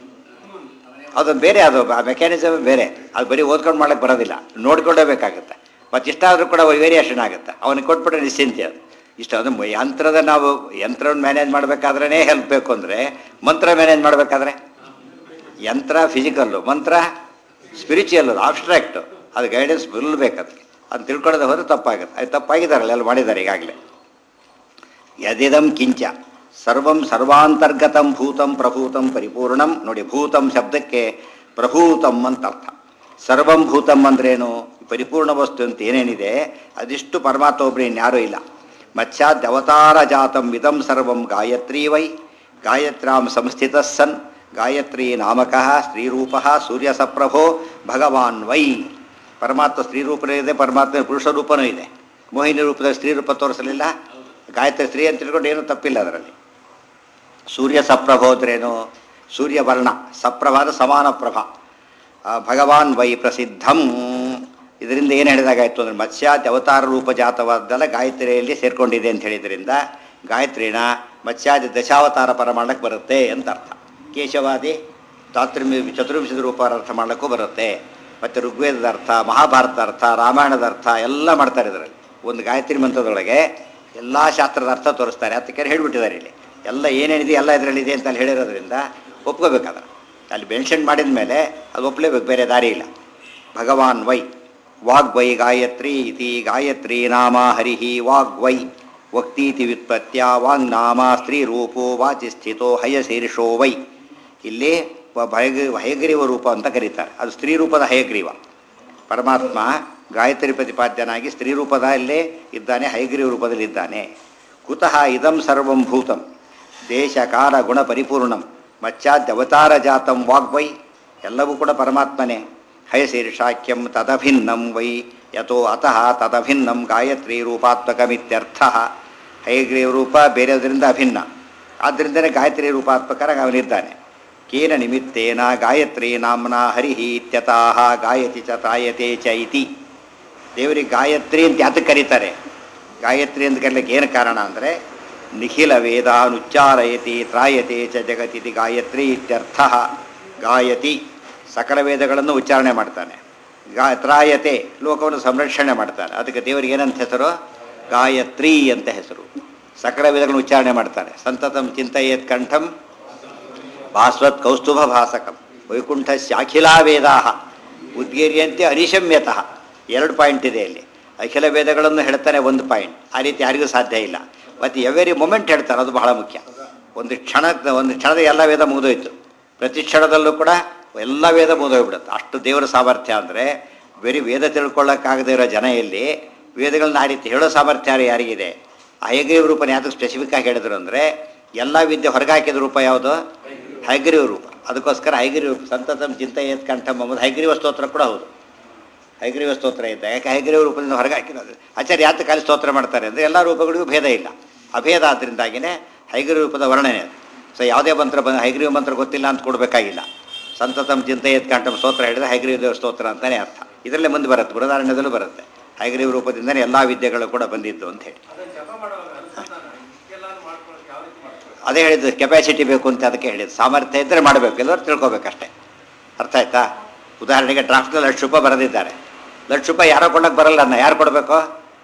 ಅದು ಬೇರೆ ಅದು ಮೆಕ್ಯಾನಿಸಮ್ ಬೇರೆ ಅದು ಬರೀ ಓದ್ಕೊಂಡು ಮಾಡಕ್ಕೆ ಬರೋದಿಲ್ಲ ನೋಡ್ಕೊಂಡೇ ಬೇಕಾಗುತ್ತೆ ಮತ್ತು ಇಷ್ಟಾದರೂ ಕೂಡ ವೇರಿಯೇಷನ್ ಆಗುತ್ತೆ ಅವನಿಗೆ ಕೊಟ್ಬಿಟ್ರೆ ನಿಶ್ಚಿಂತೆ ಅದು ಇಷ್ಟು ಅದು ಮ- ಯಂತ್ರದ ನಾವು ಯಂತ್ರವನ್ನು ಮ್ಯಾನೇಜ್ ಮಾಡಬೇಕಾದ್ರೇ ಹೆಲ್ಪ್ ಬೇಕು ಅಂದರೆ ಮಂತ್ರ ಮ್ಯಾನೇಜ್ ಮಾಡಬೇಕಾದ್ರೆ ಯಂತ್ರ ಫಿಸಿಕಲ್ಲು ಮಂತ್ರ ಸ್ಪಿರಿಚುವಲ್ ಅದು ಆಬ್ಸ್ಟ್ರಾಕ್ಟು ಅದು ಗೈಡೆನ್ಸ್ ಫುಲ್ ಬೇಕು ಅದಕ್ಕೆ ಅದು ತಿಳ್ಕೊಳ್ಳೋದು ಹೋದ್ರೆ ತಪ್ಪಾಗುತ್ತೆ ಅದು ತಪ್ಪಾಗಿದ್ದಾರಲ್ಲ ಎಲ್ಲ ಮಾಡಿದ್ದಾರೆ ಈಗಾಗಲೇ ಯದಿದಂ ಕಿಂಚ ಸರ್ವಂ ಸರ್ವಾಂತರ್ಗತಂ ಭೂತಂ ಪ್ರಭೂತಂ ಪರಿಪೂರ್ಣಂ ನೋಡಿ ಭೂತಂ ಶಬ್ದಕ್ಕೆ ಪ್ರಭೂತಂ ಅಂತ ಅರ್ಥ ಸರ್ವಂ ಭೂತಂ ಅಂದ್ರೇನು ಪರಿಪೂರ್ಣ ವಸ್ತು ಅಂತ ಏನೇನಿದೆ ಅದಿಷ್ಟು ಪರಮಾತ್ಮ ಒಬ್ಬರು ಇನ್ಯಾರೂ ಇಲ್ಲ ಮತ್ಸ್ಯಾದ್ ಅವತಾರ ಜಾತಂ ಇದಂ ಸರ್ವಂ ಗಾಯತ್ರಿ ವೈ ಗಾಯತ್ರಾಂ ಸಂಸ್ಥಿತ ಸನ್ ಗಾಯತ್ರಿ ನಾಮಕಃ ಸ್ತ್ರೀರೂಪ ಸೂರ್ಯ ಸಪ್ರಭೋ ಭಗವಾನ್ ವೈ ಪರಮಾತ್ಮ ಸ್ತ್ರೀ ರೂಪನೂ ಇದೆ ಪರಮಾತ್ಮ ಪುರುಷ ರೂಪನೂ ಇದೆ ಮೋಹಿನಿ ರೂಪದಲ್ಲಿ ಸ್ತ್ರೀ ರೂಪ ತೋರಿಸಲಿಲ್ಲ ಗಾಯತ್ರಿ ಸ್ತ್ರೀ ಅಂತ ತಿಳ್ಕೊಂಡು ಏನೂ ತಪ್ಪಿಲ್ಲ ಅದರಲ್ಲಿ ಸೂರ್ಯ ಸಪ್ರಭೋ ಅಂದ್ರೇನು ಸೂರ್ಯ ವರ್ಣ ಸಪ್ರಭಾದ ಸಮಾನ ಪ್ರಭ ಆ, ಭಗವಾನ್ ವೈ ಪ್ರಸಿದ್ಧಂ ಇದರಿಂದ ಏನು ಹೇಳಿದಾಗಾಯ್ತು ಅಂದರೆ ಮತ್ಸ್ಯಾದಿ ಅವತಾರ ರೂಪ ಜಾತವಾದ್ದೆಲ್ಲ ಗಾಯತ್ರಿಯಲ್ಲಿ ಸೇರ್ಕೊಂಡಿದೆ ಅಂತ ಹೇಳಿದ್ರಿಂದ ಗಾಯತ್ರಿನ ಮತ್ಸ್ಯಾದಿ ದಶಾವತಾರ ಪರಮಾಣಕ್ಕೆ ಬರುತ್ತೆ ಅಂತ ಅರ್ಥ ಕೇಶವಾದಿ ದಾತ್ರಿಮಿ ಚತುರ್ವಿಂಶದ ರೂಪ ಅರ್ಥ ಮಾಡಲಿಕ್ಕೂ ಬರುತ್ತೆ ಮತ್ತು ಋಗ್ವೇದದ ಅರ್ಥ ಮಹಾಭಾರತ ಅರ್ಥ ರಾಮಾಯಣದ ಅರ್ಥ ಎಲ್ಲ ಮಾಡ್ತಾರೆ ಇದರಲ್ಲಿ ಒಂದು ಗಾಯತ್ರಿ ಮಂತ್ರದೊಳಗೆ ಎಲ್ಲ ಶಾಸ್ತ್ರದ ಅರ್ಥ ತೋರಿಸ್ತಾರೆ ಅದಕ್ಕೆ ಹೇಳಿಬಿಟ್ಟಿದ್ದಾರೆ ಇಲ್ಲಿ ಎಲ್ಲ ಏನೇನಿದೆ ಎಲ್ಲ ಇದರಲ್ಲಿದೆ ಅಂತ ಅಲ್ಲಿ ಹೇಳಿರೋದ್ರಿಂದ ಒಪ್ಕೋಬೇಕಾದ್ರೆ ಅಲ್ಲಿ ಮೆನ್ಷನ್ ಮಾಡಿದ ಮೇಲೆ ಅದು ಒಪ್ಪಲೇಬೇಕು ಬೇರೆ ದಾರಿ ಇಲ್ಲ ಭಗವಾನ್ ವೈ ವಾಗ್ವೈ ಗಾಯತ್ರಿ ಇತಿ ಗಾಯತ್ರಿ ನಾಮ ಹರಿಹಿ ವಾಗ್ವೈ ವಕ್ತೀತಿ ವ್ಯುತ್ಪತ್ಯ ವಾಂಗ್ನಾಮ ಸ್ತ್ರೀರೂಪೋ ವಾಚಿ ಸ್ಥಿತೋ ಹಯಶೀರ್ಷೋ ವೈ ಇಲ್ಲಿ ವ- ಭಯಗ ಹಯಗ್ರೀವ ರೂಪ ಅಂತ ಕರೀತಾರೆ ಅದು ಸ್ತ್ರೀ ರೂಪದ ಹಯಗ್ರೀವ ಪರಮಾತ್ಮ ಗಾಯತ್ರಿ ಪ್ರತಿಪಾದ್ಯನಾಗಿ ಸ್ತ್ರೀ ರೂಪದಲ್ಲೇ ಇದ್ದಾನೆ ಹೈಗ್ರೀವ ರೂಪದಲ್ಲಿ ಇದ್ದಾನೆ ಕುತಃ ಇದಂ ಸರ್ವಂ ಭೂತಂ ದೇಶ ಕಾಲ ಗುಣ ಪರಿಪೂರ್ಣಂ ಮಚ್ಚಾದ್ಯವತಾರ ಜಾತಂ ವಾಗ್ವೈ ಎಲ್ಲವೂ ಕೂಡ ಪರಮಾತ್ಮನೇ ಹಯಶೀರ್ಷಾಖ್ಯಂ ತದಭಿನ್ನಂ ವೈ ಯಥೋ ಅತಃ ತದಭಿನ್ನಂ ಗಾಯತ್ರಿ ರೂಪಾತ್ಮಕಮಿತ್ಯರ್ಥ ಹಯಗ್ರೀವ ರೂಪ ಬೇರೆಯವರಿಂದ ಅಭಿನ್ನ ಆದ್ದರಿಂದಲೇ ಗಾಯತ್ರಿ ರೂಪಾತ್ಮಕರಾಗಿ ಅವನಿದ್ದಾನೆ ಕೇನ ನಿಮಿತ್ತೇನ ಗಾಯತ್ರಿ ನಾಮ್ನ ಹರಿಹಿ ಇತ್ಯತಃ ಗಾಯತಿ ಚ ತ್ರಾಯತೆ ಚ ಇತಿ ದೇವರಿಗೆ ಗಾಯತ್ರಿ ಅಂತ ಯಾತಕ್ಕೆ ಕರೀತಾರೆ ಗಾಯತ್ರಿ ಅಂತ ಕರೀಲಿಕ್ಕೆ ಏನು ಕಾರಣ ಅಂದರೆ ನಿಖಿಲ ವೇದಾನುಚ್ಚಾರಯತಿ ತ್ರಾಯತೆ ಚ ಜಗತಿತಿ ಗಾಯತ್ರಿ ಇತ್ಯರ್ಥ ಗಾಯತಿ ಸಕಲ ವೇದಗಳನ್ನು ಉಚ್ಚಾರಣೆ ಮಾಡ್ತಾನೆ ಗಾ ತ್ರಾಯತೆ ಲೋಕವನ್ನು ಸಂರಕ್ಷಣೆ ಮಾಡ್ತಾನೆ ಅದಕ್ಕೆ ದೇವರಿಗೆ ಏನಂತ ಹೆಸರು ಗಾಯತ್ರಿ ಅಂತ ಹೆಸರು ಸಕಲ ವೇದಗಳನ್ನು ಉಚ್ಚಾರಣೆ ಮಾಡ್ತಾನೆ ಸಂತತಂ ಚಿಂತೆಯೇತ್ ಕಂಠಂ ಭಾಸ್ವತ್ ಕೌಸ್ತುಭ ಭಾಸಕಂ ವೈಕುಂಠಸ್ಯ ಅಖಿಲಾ ವೇದಾ ಉದ್ಗೀರ್ಯಂತೆ ಅನಿಶಮ್ಯತಃ ಎರಡು ಪಾಯಿಂಟ್ ಇದೆ ಇಲ್ಲಿ ಅಖಿಲ ವೇದಗಳನ್ನು ಹೇಳ್ತಾನೆ ಒಂದು ಪಾಯಿಂಟ್ ಆ ರೀತಿ ಯಾರಿಗೂ ಸಾಧ್ಯ ಇಲ್ಲ ಮತ್ತು ಎವೆರಿ ಮೊಮೆಂಟ್ ಹೇಳ್ತಾರೆ ಅದು ಬಹಳ ಮುಖ್ಯ ಒಂದು ಕ್ಷಣ ಒಂದು ಕ್ಷಣದ ಎಲ್ಲ ವೇದ ಮುಗಿದೋಯ್ತು ಪ್ರತಿ ಕ್ಷಣದಲ್ಲೂ ಕೂಡ ಎಲ್ಲ ವೇದ ಮುಗಿದೋಗ್ಬಿಡುತ್ತೆ ಅಷ್ಟು ದೇವರ ಸಾಮರ್ಥ್ಯ ಅಂದರೆ ಬರೀ ವೇದ ತಿಳ್ಕೊಳ್ಳೋಕ್ಕಾಗದೇ ಇರೋ ಜನ ಇಲ್ಲಿ ವೇದಗಳನ್ನ ಆ ರೀತಿ ಹೇಳೋ ಸಾಮರ್ಥ್ಯ ಯಾರಿಗಿದೆ ಹಯಗ್ರೀವ ರೂಪನ ಯಾವ್ದು ಸ್ಪೆಸಿಫಿಕ್ ಆಗಿ ಹೇಳಿದ್ರು ಅಂದರೆ ಎಲ್ಲ ವಿದ್ಯೆ ಹೊರಗೆ ಹಾಕಿದ ರೂಪ ಯಾವುದು ಹೈಗ್ರೀವ ರೂಪ ಅದಕ್ಕೋಸ್ಕರ ಹೈಗ್ರೀವ ಸಂತತಂ ಚಿಂತ ಏತ್ ಕಂಠಂ ಎಂಬುದು ಹೈಗ್ರೀವ ಸ್ತೋತ್ರ ಕೂಡ ಹೌದು ಹೈಗ್ರೀವ ಸ್ತೋತ್ರ ಇದೆ ಯಾಕೆ ಹೈಗ್ರೀವ ರೂಪದಿಂದ ಹೊರಗೆ ಹಾಕಿರೋದು ಆಚಾರ್ಯ ಯಾತ ಕಾಲಿ ಸ್ತೋತ್ರ ಮಾಡ್ತಾರೆ ಅಂದರೆ ಎಲ್ಲ ರೂಪಗಳಿಗೂ ಭೇದ ಇಲ್ಲ ಅಭೇದ ಆದ್ದರಿಂದಾಗಿನೇ ಹೈಗ್ರೀವ ರೂಪದ ವರ್ಣನೆ ಅದು ಸೊ ಯಾವುದೇ ಮಂತ್ರ ಬಂದ ಹೈಗ್ರೀವ ಮಂತ್ರ ಗೊತ್ತಿಲ್ಲ ಅಂತ ಕೊಡಬೇಕಾಗಿಲ್ಲ ಸಂತತಂ ಚಿಂತ ಏತ್ ಕಂಠಂ ಸ್ತೋತ್ರ ಹೇಳಿದ್ರೆ ಹೈಗ್ರೀವ ದೇವ ಸ್ತೋತ್ರ ಅಂತಲೇ ಅರ್ಥ ಇದರಲ್ಲೇ ಮುಂದೆ ಬರುತ್ತೆ ಬೃಹದಾರಣ್ಯದಲ್ಲೂ ಬರುತ್ತೆ ಹೈಗ್ರೀವ ರೂಪದಿಂದಲೇ ಎಲ್ಲ ವಿದ್ಯೆಗಳು ಕೂಡ ಬಂದಿದ್ದು ಅಂತ ಹೇಳಿ ಅದನ್ನ ಜಪ ಮಾಡುವಾಗ ಅನುಸಂಧಾನ ಇಷ್ಟೆಲ್ಲಾನು ಮಾಡ್ಕೊಳ್ಳೋಕೆ ಯಾವ ರೀತಿ ಮಾಡ್ಕೊಳ್ಳೋದು ಅದೇ ಹೇಳಿದ್ದು ಕೆಪಾಸಿಟಿ ಬೇಕು ಅಂತ ಅದಕ್ಕೆ ಹೇಳಿದ್ದು ಸಾಮರ್ಥ್ಯ ಇದ್ದರೆ ಮಾಡಬೇಕು ಎಲ್ಲರೂ ತಿಳ್ಕೊಬೇಕಷ್ಟೇ ಅರ್ಥ ಆಯ್ತಾ ಉದಾಹರಣೆಗೆ ಡ್ರಾಫ್ಟ್ನಲ್ಲಿ ಲಕ್ಷ ರೂಪಾಯಿ ಬರೆದಿದ್ದಾರೆ ಲಕ್ಷ ರೂಪಾಯಿ ಯಾರೋ ಕೊಡಕ್ಕೆ ಬರಲ್ಲ ಅನ್ನ ಯಾರು ಕೊಡಬೇಕು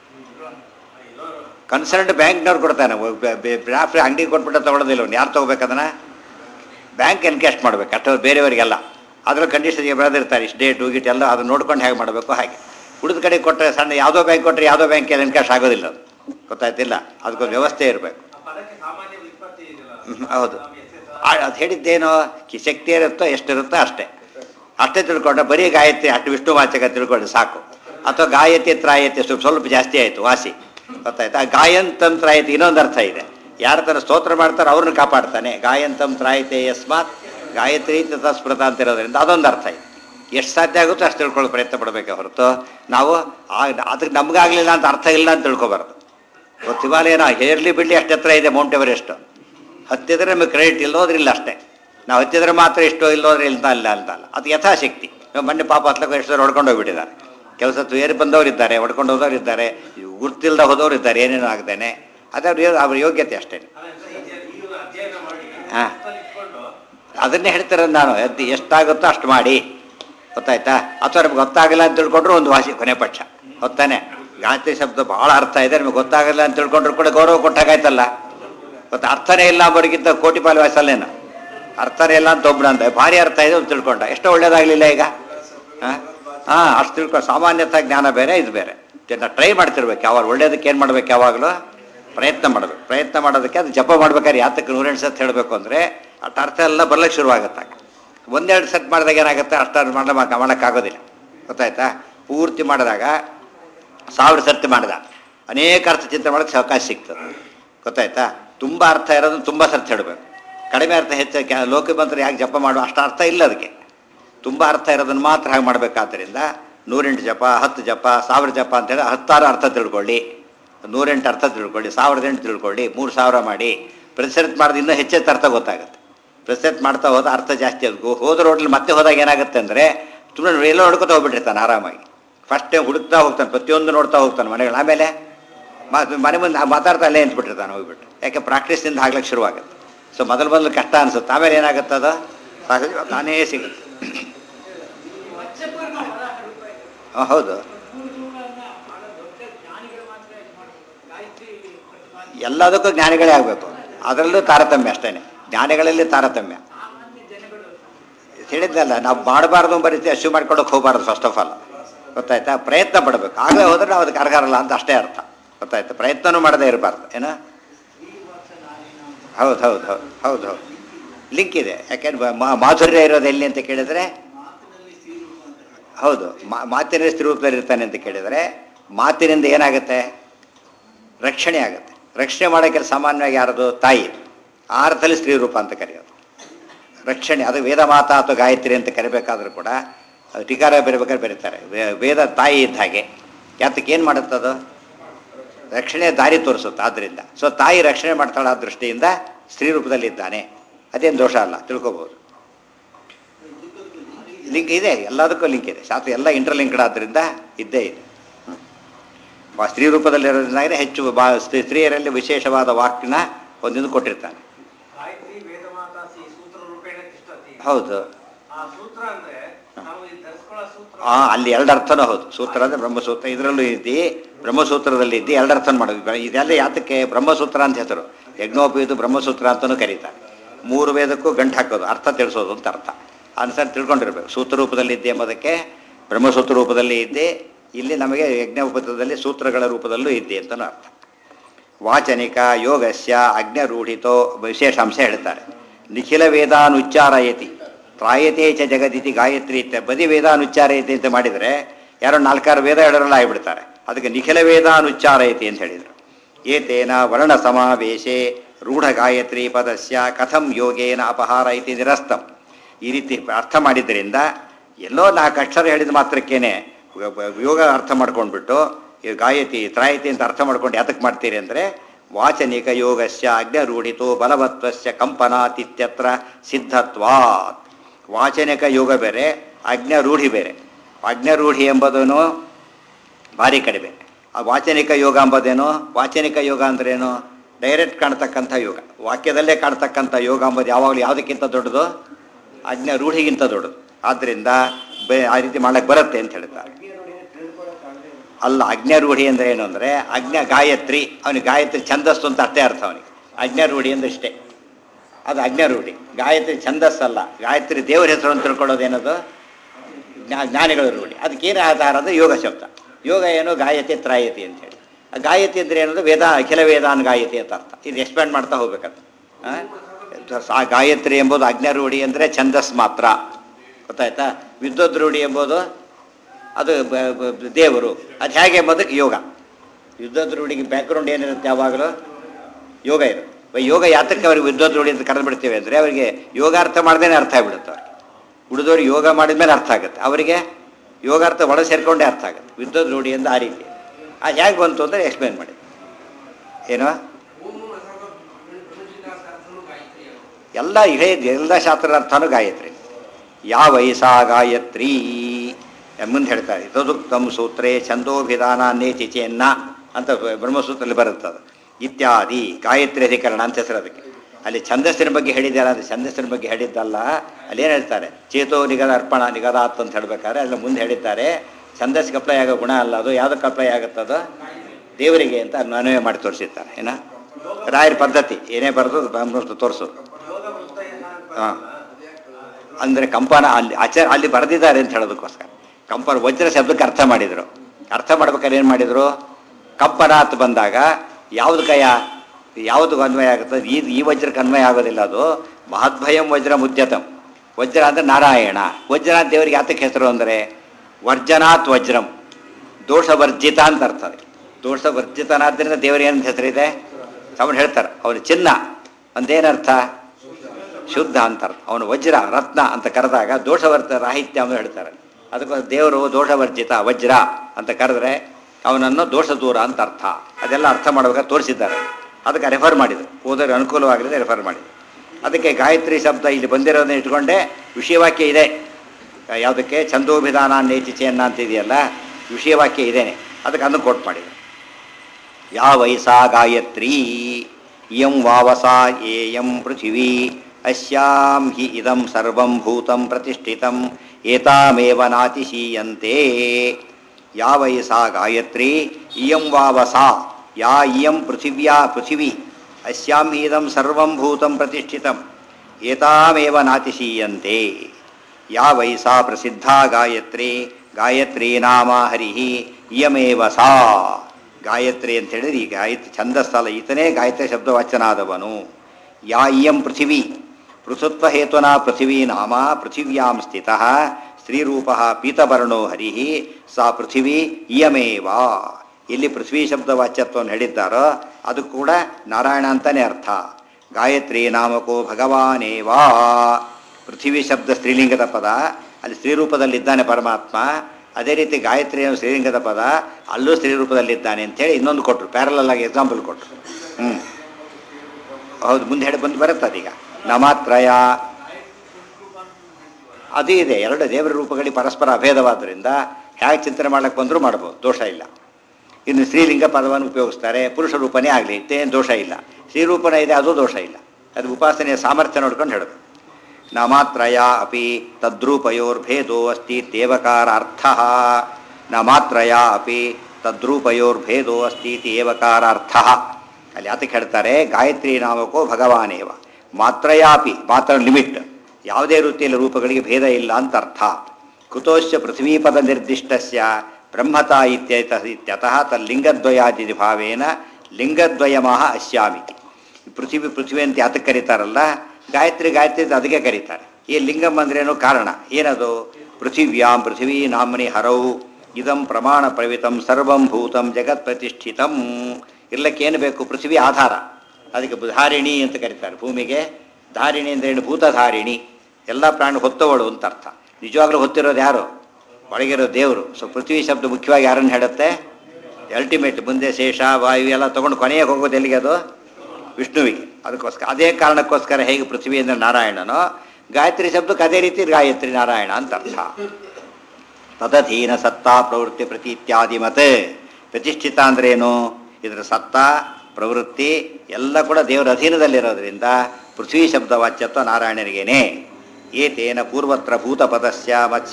ಕನ್ಸರ್ನ್ಡ್ ಬ್ಯಾಂಕ್ನವ್ರು ಕೊಡ್ತಾನೆ ಡ್ರಾಫ್ಟ್ ಅಂಗಡಿಗೆ ಕೊಟ್ಬಿಟ್ಟು ತೊಗೊಳೋದಿಲ್ಲ ಅವ್ನು ಯಾರು ತೊಗೋಬೇಕದನ್ನ ಬ್ಯಾಂಕ್ ಎನ್ಕ್ಯಾಸ್ಟ್ ಮಾಡಬೇಕು ಅಷ್ಟು ಬೇರೆಯವರಿಗೆಲ್ಲ ಅದ್ರ ಕಂಡೀಷನ್ಗೆ ಬರೆದಿರ್ತಾರೆ ಇಷ್ಟು ಡೇಟ್ ಗೀಟ್ ಎಲ್ಲ ಅದನ್ನ ನೋಡ್ಕೊಂಡು ಹೇಗೆ ಮಾಡಬೇಕು ಹಾಗೆ ಉಳಿದ ಕಡೆ ಕೊಟ್ಟರೆ ಸಣ್ಣ ಯಾವುದೋ ಬ್ಯಾಂಕ್ ಕೊಟ್ಟರೆ ಯಾವುದೋ ಬ್ಯಾಂಕ್ ಎನ್ಕ್ಯಾಶ್ ಆಗೋದಿಲ್ಲ ಅದು ಗೊತ್ತಾಯ್ತಿಲ್ಲ ಅದಕ್ಕೊಂದು ವ್ಯವಸ್ಥೆ ಇರಬೇಕು ಆ ಪದಕ್ಕೆ ಸಾಮಾನ್ಯ ವ್ಯುತ್ಪತ್ತಿ ಇದೆಯಲ್ಲ ಹ್ಮ್, ಹೌದು ನಾವು ಎಷ್ಟೇ ಅದು ಹೇಳಿದ್ದೇನೋ ಕಿ ಶಕ್ತಿ ಇರುತ್ತೋ ಎಷ್ಟಿರುತ್ತೋ ಅಷ್ಟೇ ಅಷ್ಟೇ ತಿಳ್ಕೊಂಡ್ರೆ ಬರೀ ಗಾಯತ್ರಿ ಅಷ್ಟು ವಿಷ್ಣು ವಾಚಕ ತಿಳ್ಕೊಂಡ್ರೆ ಸಾಕು ಅಥವಾ ಗಾಯತಿ ತ್ರಾಯತಿ ಸ್ವಲ್ಪ ಸ್ವಲ್ಪ ಜಾಸ್ತಿ ಆಯಿತು ವಾಸಿ ಗೊತ್ತಾಯ್ತಾ ಗಾಯಂತಂ ತ್ರಾಯತಿ ಇನ್ನೊಂದು ಅರ್ಥ ಇದೆ ಯಾರ ಥರ ಸ್ತೋತ್ರ ಮಾಡ್ತಾರೋ ಅವ್ರನ್ನ ಕಾಪಾಡ್ತಾನೆ ಗಾಯಂತಂ ತ್ರಾಯತೆ ಯಸ್ಮಾತ್ ಗಾಯತ್ರಿ ತಥಾ ಸ್ಮೃತ ಅಂತ ಇರೋದ್ರಿಂದ ಅದೊಂದು ಅರ್ಥ ಇದೆ ಎಷ್ಟು ಸಾಧ್ಯ ಆಗುತ್ತೋ ಅಷ್ಟು ತಿಳ್ಕೊಳ್ಳೋ ಪ್ರಯತ್ನ ಪಡಬೇಕೆ ಹೊರತು ನಾವು ಆ- ಅದಕ್ಕೆ ನಮಗಾಗಲಿಲ್ಲ ಅಂತ ಅರ್ಥ ಇಲ್ಲ ಅಂತ ತಿಳ್ಕೊಬಾರ್ದು ಇವತ್ತು ಹಿಮಾಲಯನ ಹೇರ್ಲಿ ಬಿಡ್ಲಿ ಅಷ್ಟು ಹತ್ರ ಇದೆ ಮೌಂಟ್ ಎವರೆಸ್ಟ್ ಹತ್ತಿದ್ರೆ ನಮಗೆ ಕ್ರೆಡಿಟ್ ಇಲ್ಲೋದ್ರಿಲ್ಲ ಅಷ್ಟೇ ನಾವು ಹತ್ತಿದ್ರೆ ಮಾತ್ರ ಇಷ್ಟೋ ಇಲ್ಲೋದ್ರೆ ಇಲ್ಲ ಅಲ್ಲ ಅಂತ ಅಲ್ಲ ಅದು ಯಥಾಶಕ್ತಿ ಇವಾಗ ಮೊನ್ನೆ ಪಾಪ ಹತ್ಲಕ್ಕೆ ಎಷ್ಟು ಹೊಡ್ಕೊಂಡು ಹೋಗ್ಬಿಟ್ಟಿದ್ದಾರೆ ಕೆಲಸ ಏರಿ ಬಂದವರು ಇದ್ದಾರೆ ಹೊಡ್ಕೊಂಡು ಹೋದವ್ರು ಇದ್ದಾರೆ ಗುರ್ತಿಲ್ದ ಹೋದವ್ರು ಇದ್ದಾರೆ ಏನೇನು ಆಗ್ದೇನೆ ಅದೇ ಅವ್ರ ಯೋ- ಅವ್ರ ಯೋಗ್ಯತೆ ಅಷ್ಟೇ ಅದನ್ನ ಈ ಜ- ಈ ಒಂದು ಅಧ್ಯಯನ ಮಾಡಿ ಹಾ. ಸುತ್ತಲ್ಲಿ ಇಟ್ಕೊಂಡು ಅದನ್ನೇ ಹೇಳ್ತಿರೋದು ನಾನು ಎದ್ದು ಎಷ್ಟಾಗುತ್ತೋ ಅಷ್ಟು ಮಾಡಿ ಗೊತ್ತಾಯ್ತಾ ಅಥವಾ ನಮ್ಗೆ ಗೊತ್ತಾಗಲ್ಲ ಅಂತ ತಿಳ್ಕೊಂಡ್ರು ಒಂದು ವಾಸಿ ಕೊನೆ ಪಕ್ಷ ಗೊತ್ತಾನೆ ಗಾಯತ್ರಿ ಶಬ್ದ ಬಹಳ ಅರ್ಥ ಇದೆ ನಮಗೆ ಗೊತ್ತಾಗಲ್ಲ ಅಂತ ತಿಳ್ಕೊಂಡ್ರು ಕೂಡ ಗೌರವ ಕೊಟ್ಟಾಗಾಯ್ತಲ್ಲ ಗೊತ್ತಾ ಅರ್ಥನೇ ಇಲ್ಲ ಅಂಬೋರಿಗಿಂತ ಕೋಟಿ ಪಾಲು ವಯಸ್ಸಲ್ಲೇನು ಅರ್ಥನೇ ಇಲ್ಲ ಅಂತ ಒಬ್ಬನ ಅಂದ ಭಾರಿ ಅರ್ಥ ಇದೆ ಅಂತ ತಿಳ್ಕೊಂಡ ಎಷ್ಟೋ ಒಳ್ಳೇದಾಗಲಿಲ್ಲ ಈಗ ಹಾಂ ಹಾಂ ಅಷ್ಟು ತಿಳ್ಕೊ ಸಾಮಾನ್ಯತ ಜ್ಞಾನ ಬೇರೆ ಇದು ಬೇರೆ ನಾವು ಟ್ರೈ ಮಾಡ್ತಿರ್ಬೇಕು ಯಾವಾಗ ಒಳ್ಳೇದಕ್ಕೆ ಏನು ಮಾಡ್ಬೇಕು ಯಾವಾಗಲೂ ಪ್ರಯತ್ನ ಮಾಡಬೇಕು ಪ್ರಯತ್ನ ಮಾಡೋದಕ್ಕೆ ಅದು ಜಪ ಮಾಡ್ಬೇಕಾದ್ರೆ ಯಾತಕ್ಕೆ ನೂರೆಂಟು ಸತ್ ಹೇಳಬೇಕು ಅಂದರೆ ಅಷ್ಟು ಅರ್ಥ ಎಲ್ಲ ಬರ್ಲಿಕ್ಕೆ ಶುರುವಾಗುತ್ತೆ ಆಗ. ಒಂದೆರಡು ಸೆಟ್ ಮಾಡಿದಾಗ ಏನಾಗುತ್ತೆ ಅಷ್ಟು ಮಾಡಲ ಮಾಡೋಕ್ಕಾಗೋದಿಲ್ಲ ಗೊತ್ತಾಯ್ತಾ ಪೂರ್ತಿ ಮಾಡಿದಾಗ ಸಾವಿರ ಸರ್ತಿ ಮಾಡಿದ ಅನೇಕ ಅರ್ಥ ಚಿಂತೆ ಮಾಡೋಕ್ಕೆ ಅವಕಾಶ ಸಿಗ್ತದೆ ಗೊತ್ತಾಯ್ತಾ ತುಂಬ ಅರ್ಥ ಇರೋದನ್ನು ತುಂಬ ಸರ್ತಿ ಹೇಳಬೇಕು ಕಡಿಮೆ ಅರ್ಥ ಹೆಚ್ಚು ಕ್ಯಾ ಲೋಕಮಂತ್ರ ಯಾಕೆ ಜಪ ಮಾಡುವ ಅಷ್ಟು ಅರ್ಥ ಇಲ್ಲ ಅದಕ್ಕೆ ತುಂಬ ಅರ್ಥ ಇರೋದನ್ನು ಮಾತ್ರ ಹಾಗೆ ಮಾಡಬೇಕಾದ್ದರಿಂದ ನೂರೆಂಟು ಜಪ ಹತ್ತು ಜಪ ಸಾವಿರ ಜಪ ಅಂತೇಳಿ ಹತ್ತಾರು ಅರ್ಥ ತಿಳ್ಕೊಳ್ಳಿ ನೂರೆಂಟು ಅರ್ಥ ತಿಳ್ಕೊಳ್ಳಿ ಸಾವಿರದ ಎಂಟು ತಿಳ್ಕೊಳ್ಳಿ ಮೂರು ಸಾವಿರ ಮಾಡಿ ಪ್ರತಿಸರ್ತಿ ಮಾಡಿದ ಇನ್ನೂ ಹೆಚ್ಚೆಚ್ಚು ಅರ್ಥ ಗೊತ್ತಾಗುತ್ತೆ ಪ್ರತಿಸರ್ತಿ ಮಾಡ್ತಾ ಹೋದ ಅರ್ಥ ಜಾಸ್ತಿ ಅದು ಹೋದ ರೋಡ್ಲಿ ಮತ್ತೆ ಹೋದಾಗ ಏನಾಗುತ್ತೆ ಅಂದರೆ ಸುಮ್ಮನೆ ಎಲ್ಲ ನೋಡ್ಕೊತಾ ಹೋಗ್ಬಿಟ್ಟಿರ್ತಾನೆ ಆರಾಮಾಗಿ ಫಸ್ಟ್ ಟೈಮ್ ಹುಡುಕ್ತಾ ಹೋಗ್ತಾನೆ ಪ್ರತಿಯೊಂದು ನೋಡ್ತಾ ಹೋಗ್ತಾನೆ ಮನೆಗಳು ಆಮೇಲೆ ಮ- ಮನೆ ಮುಂದೆ ಮಾತಾಡ್ತಾ ಅಲ್ಲೇ ನಿಂತ್ಬಿಟ್ಟಿರ್ತಾನೆ ಹೋಗ್ಬಿಟ್ಟು ಯಾಕೆ ಪ್ರಾಕ್ಟೀಸ್ನಿಂದ ಆಗ್ಲಿಕ್ಕೆ ಶುರುವಾಗುತ್ತೆ ಸೊ ಮೊದಲು ಮೊದಲು ಕಷ್ಟ ಅನಿಸುತ್ತೆ ಆಮೇಲೆ ಏನಾಗುತ್ತೆ ಅದು ಸಹಜ ತಾನೇ ಸಿಗುತ್ತೆ ಹಾಂ ಹೌದು ಎಲ್ಲದಕ್ಕೂ ಜ್ಞಾನಿಗಳೇ ಆಗಬೇಕು ಅದರಲ್ಲೂ ತಾರತಮ್ಯ ಅಷ್ಟೇ ಜ್ಞಾನಿಗಳಲ್ಲಿ ತಾರತಮ್ಯ ಹೇಳಿದ್ನಲ್ಲ ನಾವು ಮಾಡಬಾರ್ದು ಬರೀತಿ ಅಶ್ಯೂ ಮಾಡ್ಕೊಳಕ್ಕೆ ಹೋಗಬಾರ್ದು ಫಸ್ಟ್ ಆಫ್ ಆಲ್ ಗೊತ್ತಾಯ್ತಾ ಪ್ರಯತ್ನ ಪಡಬೇಕು ಆಗಲೇ ಹೋದ್ರೆ ನಾವು ಅದಕ್ಕೆ ಅರ್ಗಾರಲ್ಲ ಅಂತ ಅಷ್ಟೇ ಅರ್ಥ ಗೊತ್ತಾಯ್ತಾ ಪ್ರಯತ್ನನೂ ಮಾಡದೇ ಇರಬಾರ್ದು ಏನ ಹೌದು ಹೌದು ಹೌದು ಹೌದು ಹೌದು ಲಿಂಕ್ ಇದೆ ಯಾಕೆಂದ್ರೆ ಮಾ- ಮಾಧುರ್ಯ ಇರೋದು ಎಲ್ಲಿ ಅಂತ ಕೇಳಿದರೆ ಹೌದು ಮಾ- ಮಾತಿನ ಸ್ಥಿರೂಪದಲ್ಲಿ ಇರ್ತಾನೆ ಅಂತ ಕೇಳಿದರೆ ಮಾತಿನಿಂದ ಏನಾಗುತ್ತೆ ರಕ್ಷಣೆ ಆಗುತ್ತೆ ರಕ್ಷಣೆ ಮಾಡೋಕ್ಕೆ ಸಾಮಾನ್ಯವಾಗಿ ಯಾರದು ತಾಯಿ ಆ ಅರ್ಥದಲ್ಲಿ ಸ್ತ್ರೀ ರೂಪ ಅಂತ ಕರೆಯೋದು ರಕ್ಷಣೆ ಅದು ವೇದ ಮಾತಾ ಅಥವಾ ಗಾಯತ್ರಿ ಅಂತ ಕರಿಬೇಕಾದ್ರೂ ಕೂಡ ಅದು ಟೀಕಾರ ಬರೀಬೇಕಾದ್ರೆ ಬರೀತಾರೆ ವೇ- ವೇದ ತಾಯಿ ಇದ್ದ ಹಾಗೆ ಯಾತಕ್ಕೆ ಏನು ಮಾಡುತ್ತದು ರಕ್ಷಣೆ ದಾರಿ ತೋರಿಸುತ್ತೆ ಆದ್ದರಿಂದ ಸೊ ತಾಯಿ ರಕ್ಷಣೆ ಮಾಡ್ತಾಳೆ ಆ ದೃಷ್ಟಿಯಿಂದ ಸ್ತ್ರೀ ರೂಪದಲ್ಲಿದ್ದಾನೆ ಅದೇನು ದೋಷ ಅಲ್ಲ ತಿಳ್ಕೊಬೋದು ಲಿಂಕ್ ಇದೆ ಎಲ್ಲದಕ್ಕೂ ಲಿಂಕ್ ಇದೆ ಶಾಸ್ತ್ರ ಎಲ್ಲ ಇಂಟರ್ಲಿಂಕ್ಡ್ ಆದ್ದರಿಂದ ಇದ್ದೇ ಇದೆ ಹ್ಮ್. ವಾ- ಸ್ತ್ರೀ ರೂಪದಲ್ಲಿರೋದ್ರಿಂದ ಹೆಚ್ಚು ಬಾ ಸ್ತ್ರೀ- ಸ್ತ್ರೀಯರಲ್ಲಿ ವಿಶೇಷವಾದ ವಾಕ್ಯನ ಒಂದಿದ್ದು ಕೊಟ್ಟಿರ್ತಾನೆ ಗಾಯತ್ರಿ ವೇದಮಾತಾಸಿ ಸೂತ್ರ ರೂಪೇಣ ತಿಷ್ಟತಿ ಹೌದು ಆ ಸೂತ್ರ ಅಂದ್ರೆ ನಾವು ಇಲ್ಲಿ ಧರಿಸ್ಕೊಳ್ಳೋ ಸೂತ್ರ ಆ ಅಲ್ಲಿ ಎರಡು ಅರ್ಥನೂ ಹೌದು ಸೂತ್ರ ಅಂದರೆ ಬ್ರಹ್ಮಸೂತ್ರ ಇದರಲ್ಲೂ ಇದ್ದಿ ಬ್ರಹ್ಮಸೂತ್ರದಲ್ಲಿ ಇದ್ದಿ ಎರಡು ಅರ್ಥನ ಮಾಡೋದು ಇದೆಲ್ಲ ಯಾತಕ್ಕೆ ಬ್ರಹ್ಮಸೂತ್ರ ಅಂತ ಹೆಸರು ಯಜ್ಞೋಪಯುದು ಬ್ರಹ್ಮಸೂತ್ರ ಅಂತಲೂ ಕರೀತಾರೆ ಮೂರು ವೇದಕ್ಕೂ ಗಂಟು ಹಾಕೋದು ಅರ್ಥ ತಿಳಿಸೋದು ಅಂತ ಅರ್ಥ ಅನ್ಸರ್ ತಿಳ್ಕೊಂಡಿರ್ಬೇಕು ಸೂತ್ರ ರೂಪದಲ್ಲಿ ಇದ್ದೆ ಎಂಬುದಕ್ಕೆ ಬ್ರಹ್ಮಸೂತ್ರ ರೂಪದಲ್ಲಿ ಇದ್ದೆ ಇಲ್ಲಿ ನಮಗೆ ಯಜ್ಞೋಪತದಲ್ಲಿ ಸೂತ್ರಗಳ ರೂಪದಲ್ಲೂ ಇದ್ದೆ ಅಂತಲೂ ಅರ್ಥ ವಾಚನಿಕ ಯೋಗಸ್ಯ ಅಗ್ನರೂಢಿತೋ ವಿಶೇಷಾಂಶ ಹೇಳ್ತಾರೆ ನಿಖಿಲ ವೇದಾನುಚ್ಚಾರಯತಿ ತ್ರಾಯತೆ ಚ ಜಗದಿತಿ ಗಾಯತ್ರಿ ಇತ್ಯ ಬದಿ ವೇದಾನುಚ್ಚಾರಯತಿ ಅಂತ ಮಾಡಿದರೆ ಯಾರೋ ನಾಲ್ಕಾರು ವೇದ ಹೇಳೋರೆಲ್ಲ ಆಗಿಬಿಡ್ತಾರೆ ಅದಕ್ಕೆ ನಿಖಿಲ ವೇದಾನುಚ್ಚಾರಯತಿ ಅಂತ ಹೇಳಿದರು ಏತೇನ ವರ್ಣ ಸಮಾವೇಶೆ ರೂಢ ಗಾಯತ್ರಿ ಪದಸ್ಯ ಕಥಂ ಯೋಗೇನ ಅಪಹಾರ ಇತಿ ನಿರಸ್ತಂ ಈ ರೀತಿ ಅರ್ಥ ಮಾಡಿದ್ದರಿಂದ ಎಲ್ಲೋ ನಾಲ್ಕು ಅಕ್ಷರ ಹೇಳಿದ ಮಾತ್ರಕ್ಕೇನೆ ಯೋಗ ಅರ್ಥ ಮಾಡ್ಕೊಂಡ್ಬಿಟ್ಟು ಈ ಗಾಯತಿ ತ್ರಾಯತಿ ಅಂತ ಅರ್ಥ ಮಾಡ್ಕೊಂಡು ಯಾತಕ್ಕೆ ಮಾಡ್ತೀರಿ ಅಂದರೆ ವಾಚನಿಕ ಯೋಗಸ್ಯ ಅಗ್ನರೂಢಿತೋ ಬಲವತ್ವಸ್ಯ ಕಂಪನಾತಿತ್ಯತ್ರ ಸಿದ್ಧತ್ವಾತ್ ವಾಚನಿಕ ಯೋಗ ಬೇರೆ ಅಗ್ನರೂಢಿ ಬೇರೆ ಅಗ್ನರೂಢಿ ಎಂಬುದನ್ನು ಭಾರಿ ಕಡಿಮೆ ಆ ವಾಚನಿಕ ಯೋಗ ಎಂಬುದೇನು ವಾಚನಿಕ ಯೋಗ ಅಂದ್ರೇನು ಡೈರೆಕ್ಟ್ ಕಾಣ್ತಕ್ಕಂಥ ಯೋಗ ವಾಕ್ಯದಲ್ಲೇ ಕಾಣ್ತಕ್ಕಂಥ ಯೋಗ ಎಂಬುದು ಯಾವಾಗಲೂ ಯಾವುದಕ್ಕಿಂತ ದೊಡ್ಡದು ಅಜ್ಞ ರೂಢಿಗಿಂತ ದೊಡ್ಡದು ಆದ್ದರಿಂದ ಬೆ ಆ ರೀತಿ ಮಾಡಕ್ಕೆ ಬರುತ್ತೆ ಅಂತ ಹೇಳ್ತಾರೆ ಅಲ್ಲ ಅಜ್ಞರೂಢಿ ಅಂದ್ರೆ ಏನು ಅಂದರೆ ಅಜ್ಞ ಗಾಯತ್ರಿ ಅವನಿಗೆ ಗಾಯತ್ರಿ ಛಂದಸ್ಸು ಅಂತ ಅಷ್ಟೇ ಅರ್ಥ ಅವನಿಗೆ ಅಜ್ಞರೂಢಿ ಅಂದ್ರೆ ಇಷ್ಟೇ ಅದು ಅಜ್ಞರೂಢಿ ಗಾಯತ್ರಿ ಛಂದಸ್ಸಲ್ಲ ಗಾಯತ್ರಿ ದೇವರ ಹೆಸರು ಅಂತ ತಿಳ್ಕೊಳ್ಳೋದೇನದು ಜ್ಞಾ ಜ್ಞಾನಿಗಳ ರೂಢಿ ಅದಕ್ಕೇನು ಆಧಾರ ಅಂದರೆ ಯೋಗ ಶಬ್ದ ಯೋಗ ಏನು ಗಾಯತಿ ತ್ರಾಯತಿ ಅಂತೇಳಿ ಆ ಗಾಯತಿ ಅಂದರೆ ಏನಂದ್ರೆ ವೇದ ಅಖಿಲ ವೇದಾನ್ ಗಾಯತಿ ಅಂತ ಅರ್ಥ ಇದು ಎಕ್ಸ್ಪ್ಯಾಂಡ್ ಮಾಡ್ತಾ ಹೋಗ್ಬೇಕಂತ ಆ ಗಾಯತ್ರಿ ಎಂಬುದು ಅಜ್ಞರೂಢಿ ಅಂದರೆ ಛಂದಸ್ ಮಾತ್ರ ಗೊತ್ತಾಯ್ತಾ ವಿದ್ವದ್ ರೂಢಿ ಎಂಬುದು ಅದು ಬ- ಬ- ದೇವರು ಅದು ಹೇಗೆ ಎಂಬುದಕ್ಕೆ ಯೋಗ ವಿದ್ವದ್ ರೂಢಿಗೆ ಬ್ಯಾಕ್ಗ್ರೌಂಡ್ ಏನಿರುತ್ತೆ ಯಾವಾಗಲೂ ಯೋಗ ಇರುತ್ತೆ ಬ- ಯೋಗ ಯಾತಕ್ಕೆ ಅವ್ರಿಗೆ ವಿದ್ವದ್ ರೂಢಿ ಅಂತ ಕರೆದು ಬಿಡ್ತೇವೆ ಅಂದರೆ ಅವರಿಗೆ ಯೋಗ ಅರ್ಥ ಮಾಡ್ದೇನೆ ಅರ್ಥ ಆಗ್ಬಿಡುತ್ತೆ ಅವ್ರಿಗೆ ಉಳಿದವ್ರು ಯೋಗ ಮಾಡಿದ ಮೇಲೆ ಅರ್ಥ ಆಗುತ್ತೆ ಅವರಿಗೆ ಯೋಗಾರ್ಥ ಒಳ ಸೇರ್ಕೊಂಡೇ ಅರ್ಥ ಆಗುತ್ತೆ ವಿದ್ವದ್ ರೂಢಿ ಅಂತ ಆ ರೀತಿ ಅದು ಹೇಗೆ ಬಂತು ಅಂದರೆ ಎಕ್ಸ್ಪ್ಲೇನ್ ಮಾಡಿ ಏನು ಎಲ್ಲ ಇಡೇ ಎಲ್ಲ ಶಾಸ್ತ್ರದ ಅರ್ಥನೂ ಗಾಯತ್ರಿ ಯಾವ ವಯಸ್ಸಾ ಗಾಯತ್ರಿ ಮುಂದೆ ಹೇಳ್ತಾರೆ ತದುಕ್ತಂ ಸೂತ್ರೇ ಛಂದೋಭಿಧಾನ ನೇತಿಚೆನ್ನ ಅಂತ ಬ್ರಹ್ಮಸೂತ್ರದಲ್ಲಿ ಬರುತ್ತದೆ ಇತ್ಯಾದಿ ಗಾಯತ್ರಿ ಅಧಿಕರಣ ಅಂತ ಹೆಸರು ಅದಕ್ಕೆ ಅಲ್ಲಿ ಛಂದಸ್ಸಿನ ಬಗ್ಗೆ ಹೇಳಿದ್ದಾರೆ ಅದು ಛಂದಸ್ಸಿನ ಬಗ್ಗೆ ಹೇಳಿದ್ದಲ್ಲ ಅಲ್ಲಿ ಏನು ಹೇಳ್ತಾರೆ ಚೇತೋ ನಿಗದ ಅರ್ಪಣ ನಿಗದಾತ್ ಅಂತ ಹೇಳ್ಬೇಕಾದ್ರೆ ಅಲ್ಲಿ ಮುಂದೆ ಹೇಳಿದ್ದಾರೆ ಛಂದಸ್ಸಿಗೆ ಅಪ್ಲೈ ಆಗೋ ಗುಣ ಅಲ್ಲ ಅದು ಯಾವುದಕ್ಕೆ ಅಪ್ಲೈ ಆಗುತ್ತದು ದೇವರಿಗೆ ಅಂತ ಅನ್ವಯ ಮಾಡಿ ತೋರಿಸಿರ್ತಾರೆ ಏನ ರಾಯರ ಪದ್ಧತಿ ಏನೇ ಬರೋದು ಬ್ರಹ್ಮಸೂತ್ರ ತೋರಿಸೋದು ಯೋಗ ವೃತ್ತ ಏನಾದ್ರು ಹಾಂ ಅಂದರೆ ಕಂಪನ ಅಲ್ಲಿ ಆಚಾರ ಅಲ್ಲಿ ಬರೆದಿದ್ದಾರೆ ಅಂತ ಹೇಳೋದಕ್ಕೋಸ್ಕರ ಕಂಪನ ವಜ್ರ ಶಬ್ದಕ್ಕೆ ಅರ್ಥ ಮಾಡಿದರು ಅರ್ಥ ಮಾಡ್ಬೇಕಾದ್ರೆ ಏನು ಮಾಡಿದರು ಕಂಪನ ಅಂತ ಬಂದಾಗ ಯಾವ್ದು ಕಯ ಯಾವುದು ಅನ್ವಯ ಆಗುತ್ತದೆ ಈ ಈ ವಜ್ರಕ್ಕೆ ಅನ್ವಯ ಆಗೋದಿಲ್ಲ ಅದು ಮಹದ್ಭಯಂ ವಜ್ರ ಮುದ್ಯತಂ ವಜ್ರ ಅಂದರೆ ನಾರಾಯಣ ವಜ್ರ ಅಂತ ದೇವರಿಗೆ ಯಾತಕ್ಕೆ ಹೆಸರು ಅಂದರೆ ವರ್ಜನಾತ್ ವಜ್ರಂ ದೋಷವರ್ಜಿತ ಅಂತ ಅರ್ಥ ಅದು ದೋಷವರ್ಜಿತನಾದ್ದರಿಂದ ದೇವರಿಗೆ ಏನಂತ ಹೆಸರಿದೆ ಅವನು ಹೇಳ್ತಾರೆ ಅವನು ಚಿನ್ನ ಅಂದೇನರ್ಥ ಶುದ್ಧ ಅಂತ ಅರ್ಥ ಅವನು ವಜ್ರ ರತ್ನ ಅಂತ ಕರೆದಾಗ ದೋಷವರ್ತ ರಾಹಿತ್ಯ ಅಂತ ಹೇಳ್ತಾರೆ ಅದಕ್ಕೋಸ್ಕರ ದೇವರು ದೋಷವರ್ಜಿತ ವಜ್ರ ಅಂತ ಕರೆದ್ರೆ ಅವನನ್ನು ದೋಷ ದೂರ ಅಂತ ಅರ್ಥ ಅದೆಲ್ಲ ಅರ್ಥ ಮಾಡ್ಬೇಕಾದ್ರೆ ತೋರಿಸಿದ್ದಾರೆ ಅದಕ್ಕೆ ರೆಫರ್ ಮಾಡಿದರು ಓದೋರಿಗೆ ಅನುಕೂಲವಾಗಲಿದೆ ರೆಫರ್ ಮಾಡಿದರು ಅದಕ್ಕೆ ಗಾಯತ್ರಿ ಶಬ್ದ ಇಲ್ಲಿ ಬಂದಿರೋದನ್ನ ಇಟ್ಕೊಂಡೆ ವಿಷಯವಾಕ್ಯ ಇದೆ ಯಾವುದಕ್ಕೆ ಛಂದೋಭಿಧಾನ ನೇತಿಚೆಯನ್ನ ಅಂತ ಇದೆಯಲ್ಲ ವಿಷಯವಾಕ್ಯ ಇದೇನೆ ಅದಕ್ಕೆ ಅದನ್ನು ಕೋಟ್ ಮಾಡಿದರು ಯಾ ವಯಸಾ ಗಾಯತ್ರಿ ಇಯಂ ವಾವಸಾ ಏಯಂ ಪೃಥಿವೀ ಅಸ್ಯಾಂ ಹಿ ಇದಂ ಸರ್ವಂ ಭೂತಂ ಪ್ರತಿಷ್ಠಿತಂ ಏತಾಮೇವ ನಾತಿಶೀಯಂತೆ ಯಾ ವಯಸಾ ಗಾಯತ್ರಿ ಇಯಂ ವಾವಸಾ ಯಾ ಇಯಂ ಪೃಥಿವ್ಯಾ ಪೃಥಿವೀ ಅಸ್ಯಾಂ ಹಿ ಇದಂ ಸರ್ವಂ ಭೂತಂ ಪ್ರತಿಷ್ಠಿತಂ ಏತಾಮೇವ ನಾತಿಶೀಯಂತೆ ಯಾ ವಯಸಾ ಪ್ರಸಿದ್ಧಾ ಗಾಯತ್ರಿ ಗಾಯತ್ರಿ ನಾಮ ಹರಿ ಇಯಮೇವ ಸಾ ಗಾಯತ್ರಿ ಅಂತ ಹೇಳಿದ್ರೆ ಈ ಗಾಯತ್ರಿ ಛಂದಸ್ಥಲ ಈತನೇ ಗಾಯತ್ರಿ ಶಬ್ದವಾಚನಾದವನು ಯಾ ಇಯಂ ಪೃಥಿವೀ ಪೃಥುತ್ವ ಹೇತುನಾ ಪೃಥಿವೀ ನಾಮ ಪೃಥಿವ್ಯಾಂ ಸ್ಥಿತ ಸ್ತ್ರೀರೂಪ ಪೀತವರ್ಣೋ ಹರಿ ಸಾ ಪೃಥಿವೀ ಇಯಮೇವ ಎಲ್ಲಿ ಪೃಥ್ವಿ ಶಬ್ದ ವಾಚ್ಯತ್ವವನ್ನು ಹೇಳಿದ್ದಾರೋ ಅದು ಕೂಡ ನಾರಾಯಣ ಅಂತಲೇ ಅರ್ಥ ಗಾಯತ್ರಿ ನಾಮಕೋ ಭಗವಾನೇವಾ ಪೃಥ್ವಿ ಶಬ್ದ ಸ್ತ್ರೀಲಿಂಗದ ಪದ ಅಲ್ಲಿ ಸ್ತ್ರೀರೂಪದಲ್ಲಿದ್ದಾನೆ ಪರಮಾತ್ಮ ಅದೇ ರೀತಿ ಗಾಯತ್ರಿ ಅನ್ನೋ ಸ್ತ್ರೀಲಿಂಗದ ಪದ ಅಲ್ಲೂ ಸ್ತ್ರೀರೂಪದಲ್ಲಿದ್ದಾನೆ ಅಂತೇಳಿ ಇನ್ನೊಂದು ಕೊಟ್ಟರು ಪ್ಯಾರಲಲ್ ಆಗಿ ಎಕ್ಸಾಂಪಲ್ ಕೊಟ್ಟರು ಹ್ಞೂ ಹೌದು ಮುಂದೆ ಹೇಳಿ ಬಂದು ಬರುತ್ತೆ ಅದೀಗ ನಮಾತ್ರಯ ಅದು ಇದೆ ಎರಡು ದೇವರ ರೂಪಗಳಿಗೆ ಪರಸ್ಪರ ಅಭೇದವಾದ್ದರಿಂದ ಹೇಗೆ ಚಿಂತನೆ ಮಾಡಕ್ಕೆ ಬಂದರೂ ಮಾಡ್ಬೋದು ದೋಷ ಇಲ್ಲ ಇನ್ನು ಸ್ತ್ರೀಲಿಂಗ ಪದವನ್ನು ಉಪಯೋಗಿಸ್ತಾರೆ ಪುರುಷ ರೂಪನೇ ಆಗಲಿ ಏನು ದೋಷ ಇಲ್ಲ ಸ್ತ್ರೀರೂಪನ ಇದೆ ಅದು ದೋಷ ಇಲ್ಲ ಅದು ಉಪಾಸನೆಯ ಸಾಮರ್ಥ್ಯ ನೋಡ್ಕೊಂಡು ಹೇಳಬೇಕು ನಮಾತ್ರಯ ಅಪಿ ತದ್ರೂಪಯೋರ್ಭೇದೋ ಅಸ್ತಿ ತೇವಕಾರಾರ್ಥ ನಮಾತ್ರಯ ಅಪಿ ತದ್ರೂಪಯೋರ್ಭೇದೋ ಅಸ್ತಿ ತೇವಕಾರಾರ್ಥ ಅಲ್ಲಿ ಯಾತಕ್ಕೆ ಹೇಳ್ತಾರೆ ಗಾಯತ್ರಿ ನಾಮಕೋ ಭಗವಾನೇವ ಮಾತ್ರಯಾಪಿ ಮಾತ್ರ ಲಿಮಿಟ್ ಯಾವುದೇ ರೀತಿಯಲ್ಲಿ ರೂಪಗಳಿಗೆ ಭೇದ ಇಲ್ಲ ಅಂತ ಅರ್ಥ ಕುತೋಶ್ಚ ಪೃಥ್ವೀಪದ ನಿರ್ದಿಷ್ಟಸ್ಯ ಬ್ರಹ್ಮತಾ ಇತ್ಯತ ಇತ್ಯತಃ ತಲ್ಲಿಂಗದ್ವಯಾದಿ ಭಾವೇನ ಲಿಂಗದ್ವಯಮಃ ಅಶ್ಯಾಮಿತಿ ಈ ಪೃಥ್ವಿ ಪೃಥ್ವಿ ಅಂತ ಯಾತಕ್ಕೆ ಕರೀತಾರಲ್ಲ ಗಾಯತ್ರಿ ಗಾಯತ್ರಿ ಅಂತ ಅದಕ್ಕೆ ಕರೀತಾರೆ ಈ ಲಿಂಗಂ ಅಂದ್ರೇನು ಕಾರಣ ಏನದು ಪೃಥಿವ್ಯಾಂ ಪೃಥಿವೀ ನಾಮನಿ ಹರೌ ಇದಂ ಪ್ರಮಾಣ ಪ್ರವಿತಂ ಸರ್ವಂ ಭೂತಂ ಜಗತ್ ಪ್ರತಿಷ್ಠಿತಂ ಇರ್ಲಕ್ಕೆ ಏನು ಬೇಕು ಪೃಥ್ವಿ ಆಧಾರ ಅದಕ್ಕೆ ಧಾರಿಣಿ ಅಂತ ಕರೀತಾರೆ ಭೂಮಿಗೆ ಧಾರಿಣಿ ಅಂದ್ರೆ ಏನು ಭೂತಧಾರಿಣಿ ಎಲ್ಲ ಪ್ರಾಣಿ ಹೊತ್ತವಳು ಅಂತ ಅರ್ಥ ನಿಜವಾಗ್ಲೂ ಹೊತ್ತಿರೋದು ಯಾರು ಒಳಗಿರೋ ದೇವರು ಸೊ ಪೃಥ್ವಿ ಶಬ್ದ ಮುಖ್ಯವಾಗಿ ಯಾರನ್ನು ಹೇಳುತ್ತೆ ಅಲ್ಟಿಮೇಟ್ ಮುಂದೆ ಶೇಷ ವಾಯು ಎಲ್ಲ ತೊಗೊಂಡು ಕೊನೆಗೆ ಹೋಗೋದು ಎಲ್ಲಿಗೆ ಅದು ವಿಷ್ಣುವಿಗೆ ಅದಕ್ಕೋಸ್ಕರ ಅದೇ ಕಾರಣಕ್ಕೋಸ್ಕರ ಹೇಗೆ ಪೃಥ್ವಿ ಅಂದರೆ ನಾರಾಯಣನೋ ಗಾಯತ್ರಿ ಶಬ್ದಕ್ಕೆ ಅದೇ ರೀತಿ ಗಾಯತ್ರಿ ನಾರಾಯಣ ಅಂತ ಅರ್ಥ ತದಧೀನ ಸತ್ತಾ ಪ್ರವೃತ್ತಿ ಪ್ರತಿ ಇತ್ಯಾದಿ ಮತೆ ಪ್ರತಿಷ್ಠಿತ ಅಂದ್ರೇನು ಇದರ ಸತ್ತ ಪ್ರವೃತ್ತಿ ಎಲ್ಲ ಕೂಡ ದೇವರ ಅಧೀನದಲ್ಲಿರೋದ್ರಿಂದ ಪೃಥ್ವಿ ಶಬ್ದ ವಾಚ್ಯತ್ವ ನಾರಾಯಣನಿಗೇನೆ ಏತೇನ ಪೂರ್ವತ್ರ ಭೂತಪದಸ್ಯ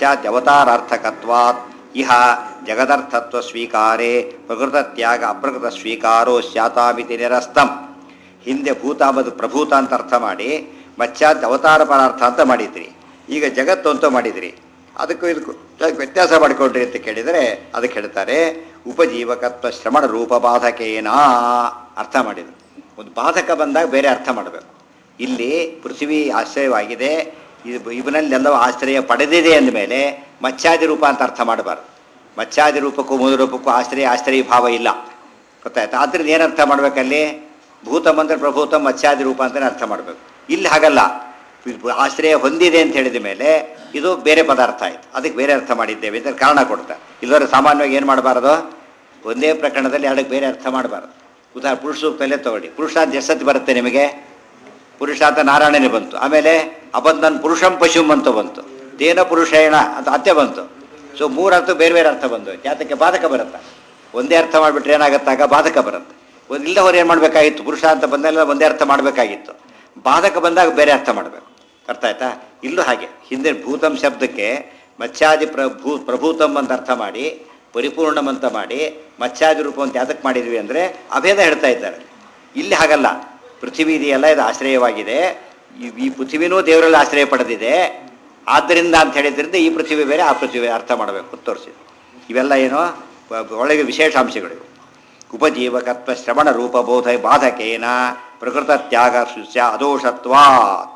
ಮತ್ಸ್ಯಾದ್ಯವತಾರಾರ್ಥಕತ್ವಾತ್ ಇಹ ಜಗದರ್ಥತ್ವ ಸ್ವೀಕಾರೇ ಪ್ರಕೃತ ತ್ಯಾಗ ಅಪ್ರಕೃತ ಸ್ವೀಕಾರೋ ಸ್ಯಾತಾಮಿತಿ ನಿರಸ್ತಂ ಹಿಂದೆ ಭೂತ ಮತ್ತು ಪ್ರಭೂತ ಅಂತ ಅರ್ಥ ಮಾಡಿ ಮತ್ಸ್ಯಾದ್ ಅವತಾರ ಪರಾರ್ಥ ಅಂತ ಮಾಡಿದ್ರಿ ಈಗ ಜಗತ್ತು ಅಂತ ಮಾಡಿದ್ರಿ ಅದಕ್ಕೂ ಇದಕ್ಕೂ ಯಾಕೆ ವ್ಯತ್ಯಾಸ ಮಾಡಿಕೊಂಡ್ರಿ ಅಂತ ಕೇಳಿದರೆ ಅದಕ್ಕೆ ಹೇಳ್ತಾರೆ ಉಪಜೀವಕತ್ವ ಶ್ರಮಣ ರೂಪ ಬಾಧಕೇನ ಅರ್ಥ ಮಾಡಿದ್ರು ಒಂದು ಬಾಧಕ ಬಂದಾಗ ಬೇರೆ ಅರ್ಥ ಮಾಡಬೇಕು ಇಲ್ಲಿ ಪೃಥ್ವಿ ಆಶ್ರಯವಾಗಿದೆ ಇದು ಇವನಲ್ಲೆಲ್ಲವೂ ಆಶ್ರಯ ಪಡೆದಿದೆ ಅಂದಮೇಲೆ ಮತ್ಸ್ಯಾದಿ ರೂಪ ಅಂತ ಅರ್ಥ ಮಾಡಬಾರ್ದು ಮತ್ಸ್ಯಾದಿ ರೂಪಕ್ಕೂ ಮೂಲ ರೂಪಕ್ಕೂ ಆಶ್ರಯ ಆಶ್ರಯ ಭಾವ ಇಲ್ಲ ಗೊತ್ತಾಯ್ತು ಆದ್ರಿಂದ ಏನು ಅರ್ಥ ಮಾಡ್ಬೇಕಲ್ಲಿ ಭೂತಮ್ ಅಂದ್ರೆ ಪ್ರಭೂತಮ್ ಮತ್ಸ್ಯಾದಿ ರೂಪ ಅಂತಲೇ ಅರ್ಥ ಮಾಡಬೇಕು ಇಲ್ಲಿ ಹಾಗಲ್ಲ ಇದು ಆಶ್ರಯ ಹೊಂದಿದೆ ಅಂತ ಹೇಳಿದ ಮೇಲೆ ಇದು ಬೇರೆ ಪದಾರ್ಥ ಆಯಿತು ಅದಕ್ಕೆ ಬೇರೆ ಅರ್ಥ ಮಾಡಿದ್ದೇವೆ ಅಂತ ಕಾರಣ ಕೊಡ್ತಾರೆ ಇಲ್ಲವರೆ ಸಾಮಾನ್ಯವಾಗಿ ಏನು ಮಾಡಬಾರ್ದು ಒಂದೇ ಪ್ರಕರಣದಲ್ಲಿ ಎರಡಕ್ಕೆ ಬೇರೆ ಅರ್ಥ ಮಾಡಬಾರ್ದು ಉದಾಹರಣೆ ಪುರುಷ ಸೂಕ್ತಲ್ಲೇ ತಗೊಳ್ಳಿ ಪುರುಷ ಅಂತ ಎಷ್ಟು ಸತಿ ಬರುತ್ತೆ ನಿಮಗೆ ಪುರುಷ ಅಂತ ನಾರಾಯಣನೇ ಬಂತು ಆಮೇಲೆ ಅಬಂಧನ್ ಪುರುಷಂ ಪಶುಂ ಅಂತ ಬಂತು ತೇನ ಪುರುಷೇಣ ಅಂತ ಅತ್ತೆ ಬಂತು ಸೊ ಮೂರು ಅರ್ಥ ಬೇರೆ ಬೇರೆ ಅರ್ಥ ಬಂದು ಯಾತಕ್ಕೆ ಬಾಧಕ ಬರುತ್ತೆ ಒಂದೇ ಅರ್ಥ ಮಾಡಿಬಿಟ್ರೆ ಏನಾಗುತ್ತಾಗ ಬಾಧಕ ಬರುತ್ತೆ ಒಂದು ಇಲ್ಲದವ್ರು ಏನು ಮಾಡಬೇಕಾಗಿತ್ತು ಪುರುಷ ಅಂತ ಬಂದೆಲ್ಲ ಒಂದೇ ಅರ್ಥ ಮಾಡಬೇಕಾಗಿತ್ತು ಬಾಧಕ ಬಂದಾಗ ಬೇರೆ ಅರ್ಥ ಮಾಡಬೇಕು ಅರ್ಥ ಆಯ್ತಾ ಇಲ್ಲೂ ಹಾಗೆ ಹಿಂದೆ ಭೂತಂ ಶಬ್ದಕ್ಕೆ ಮತ್ಸ್ಯಾದಿ ಪ್ರಭೂ ಪ್ರಭೂತಂ ಅಂತ ಅರ್ಥ ಮಾಡಿ ಪರಿಪೂರ್ಣಂ ಅಂತ ಮಾಡಿ ಮತ್ಸ್ಯಾದಿ ರೂಪ ಅಂತ ಯಾತಕ್ಕೆ ಮಾಡಿದ್ವಿ ಅಂದರೆ ಅಭೇದ ಹೇಳ್ತಾ ಇದ್ದಾರೆ ಇಲ್ಲಿ ಹಾಗಲ್ಲ ಪೃಥ್ವಿ ಇದೆಯಲ್ಲ ಇದು ಆಶ್ರಯವಾಗಿದೆ ಈ- ಈ ಪೃಥ್ವಿನೂ ದೇವರಲ್ಲಿ ಆಶ್ರಯ ಪಡೆದಿದೆ ಆದ್ದರಿಂದ ಅಂತ ಹೇಳಿದ್ರಿಂದ ಈ ಪೃಥ್ವಿ ಬೇರೆ ಆ ಪೃಥ್ವಿ ಬೇರೆ ಅರ್ಥ ಮಾಡಬೇಕು ಅಂತ ತೋರಿಸಿದ್ರು ಇವೆಲ್ಲ ಏನು ಬ- ಒಳಗೆ ವಿಶೇಷಾಂಶಗಳಿವೆ ಉಪಜೀವಕತ್ವ ಶ್ರವಣ ರೂಪಬೋಧ ಬಾಧಕೇನ ಪ್ರಕೃತ ತ್ಯಾಗ ಶುಸ್ಯ ಅದೋಷತ್ವಾತ್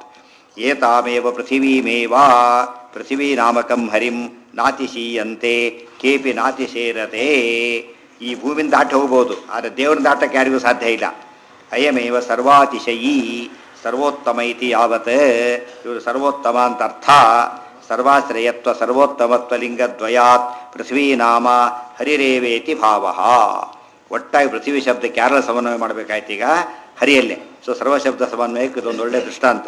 ಏತಾಮೇವ ಪೃಥಿವೀಮೇವ ಪೃಥಿವೀನಾಮಕಂ ಹರಿಂ ನಾತಿಶೀಯಂತೆ ಕೇಪಿ ನಾತಿಶೇರತೆ ಈ ಭೂಮಿನ ದಾಟಿ ಹೋಗ್ಬೋದು ಆದರೆ ದೇವ್ರನ್ನ ದಾಟಕ್ಕೆ ಯಾರಿಗೂ ಸಾಧ್ಯ ಇಲ್ಲ ಅಯಮೇವ ಸರ್ವಾತಿಶಯೀ ಸರ್ವೋತ್ತಮ ಇತಿ ಯಾವತ್ ಇವರು ಸರ್ವೋತ್ತಮ ಅಂತ ಅರ್ಥ ಸರ್ವಾಶ್ರಯತ್ವ ಸರ್ವೋತ್ತಮತ್ವ ಲಿಂಗದ್ವಯಾತ್ ಪೃಥ್ವೀ ನಾಮ ಹರಿರೇವೇತಿ ಭಾವ ಒಟ್ಟಾಗಿ ಪೃಥ್ವಿ ಶಬ್ದಕ್ಕೆ ಯಾರ ಸಮನ್ವಯ ಮಾಡಬೇಕಾಯ್ತು ಈಗ ಹರಿಯಲ್ಲೇ ಸೊ ಸರ್ವಶಬ್ದ ಸಮನ್ವಯಕ್ಕೆ ಇದೊಂದು ಒಳ್ಳೆಯ ದೃಷ್ಟಾಂತ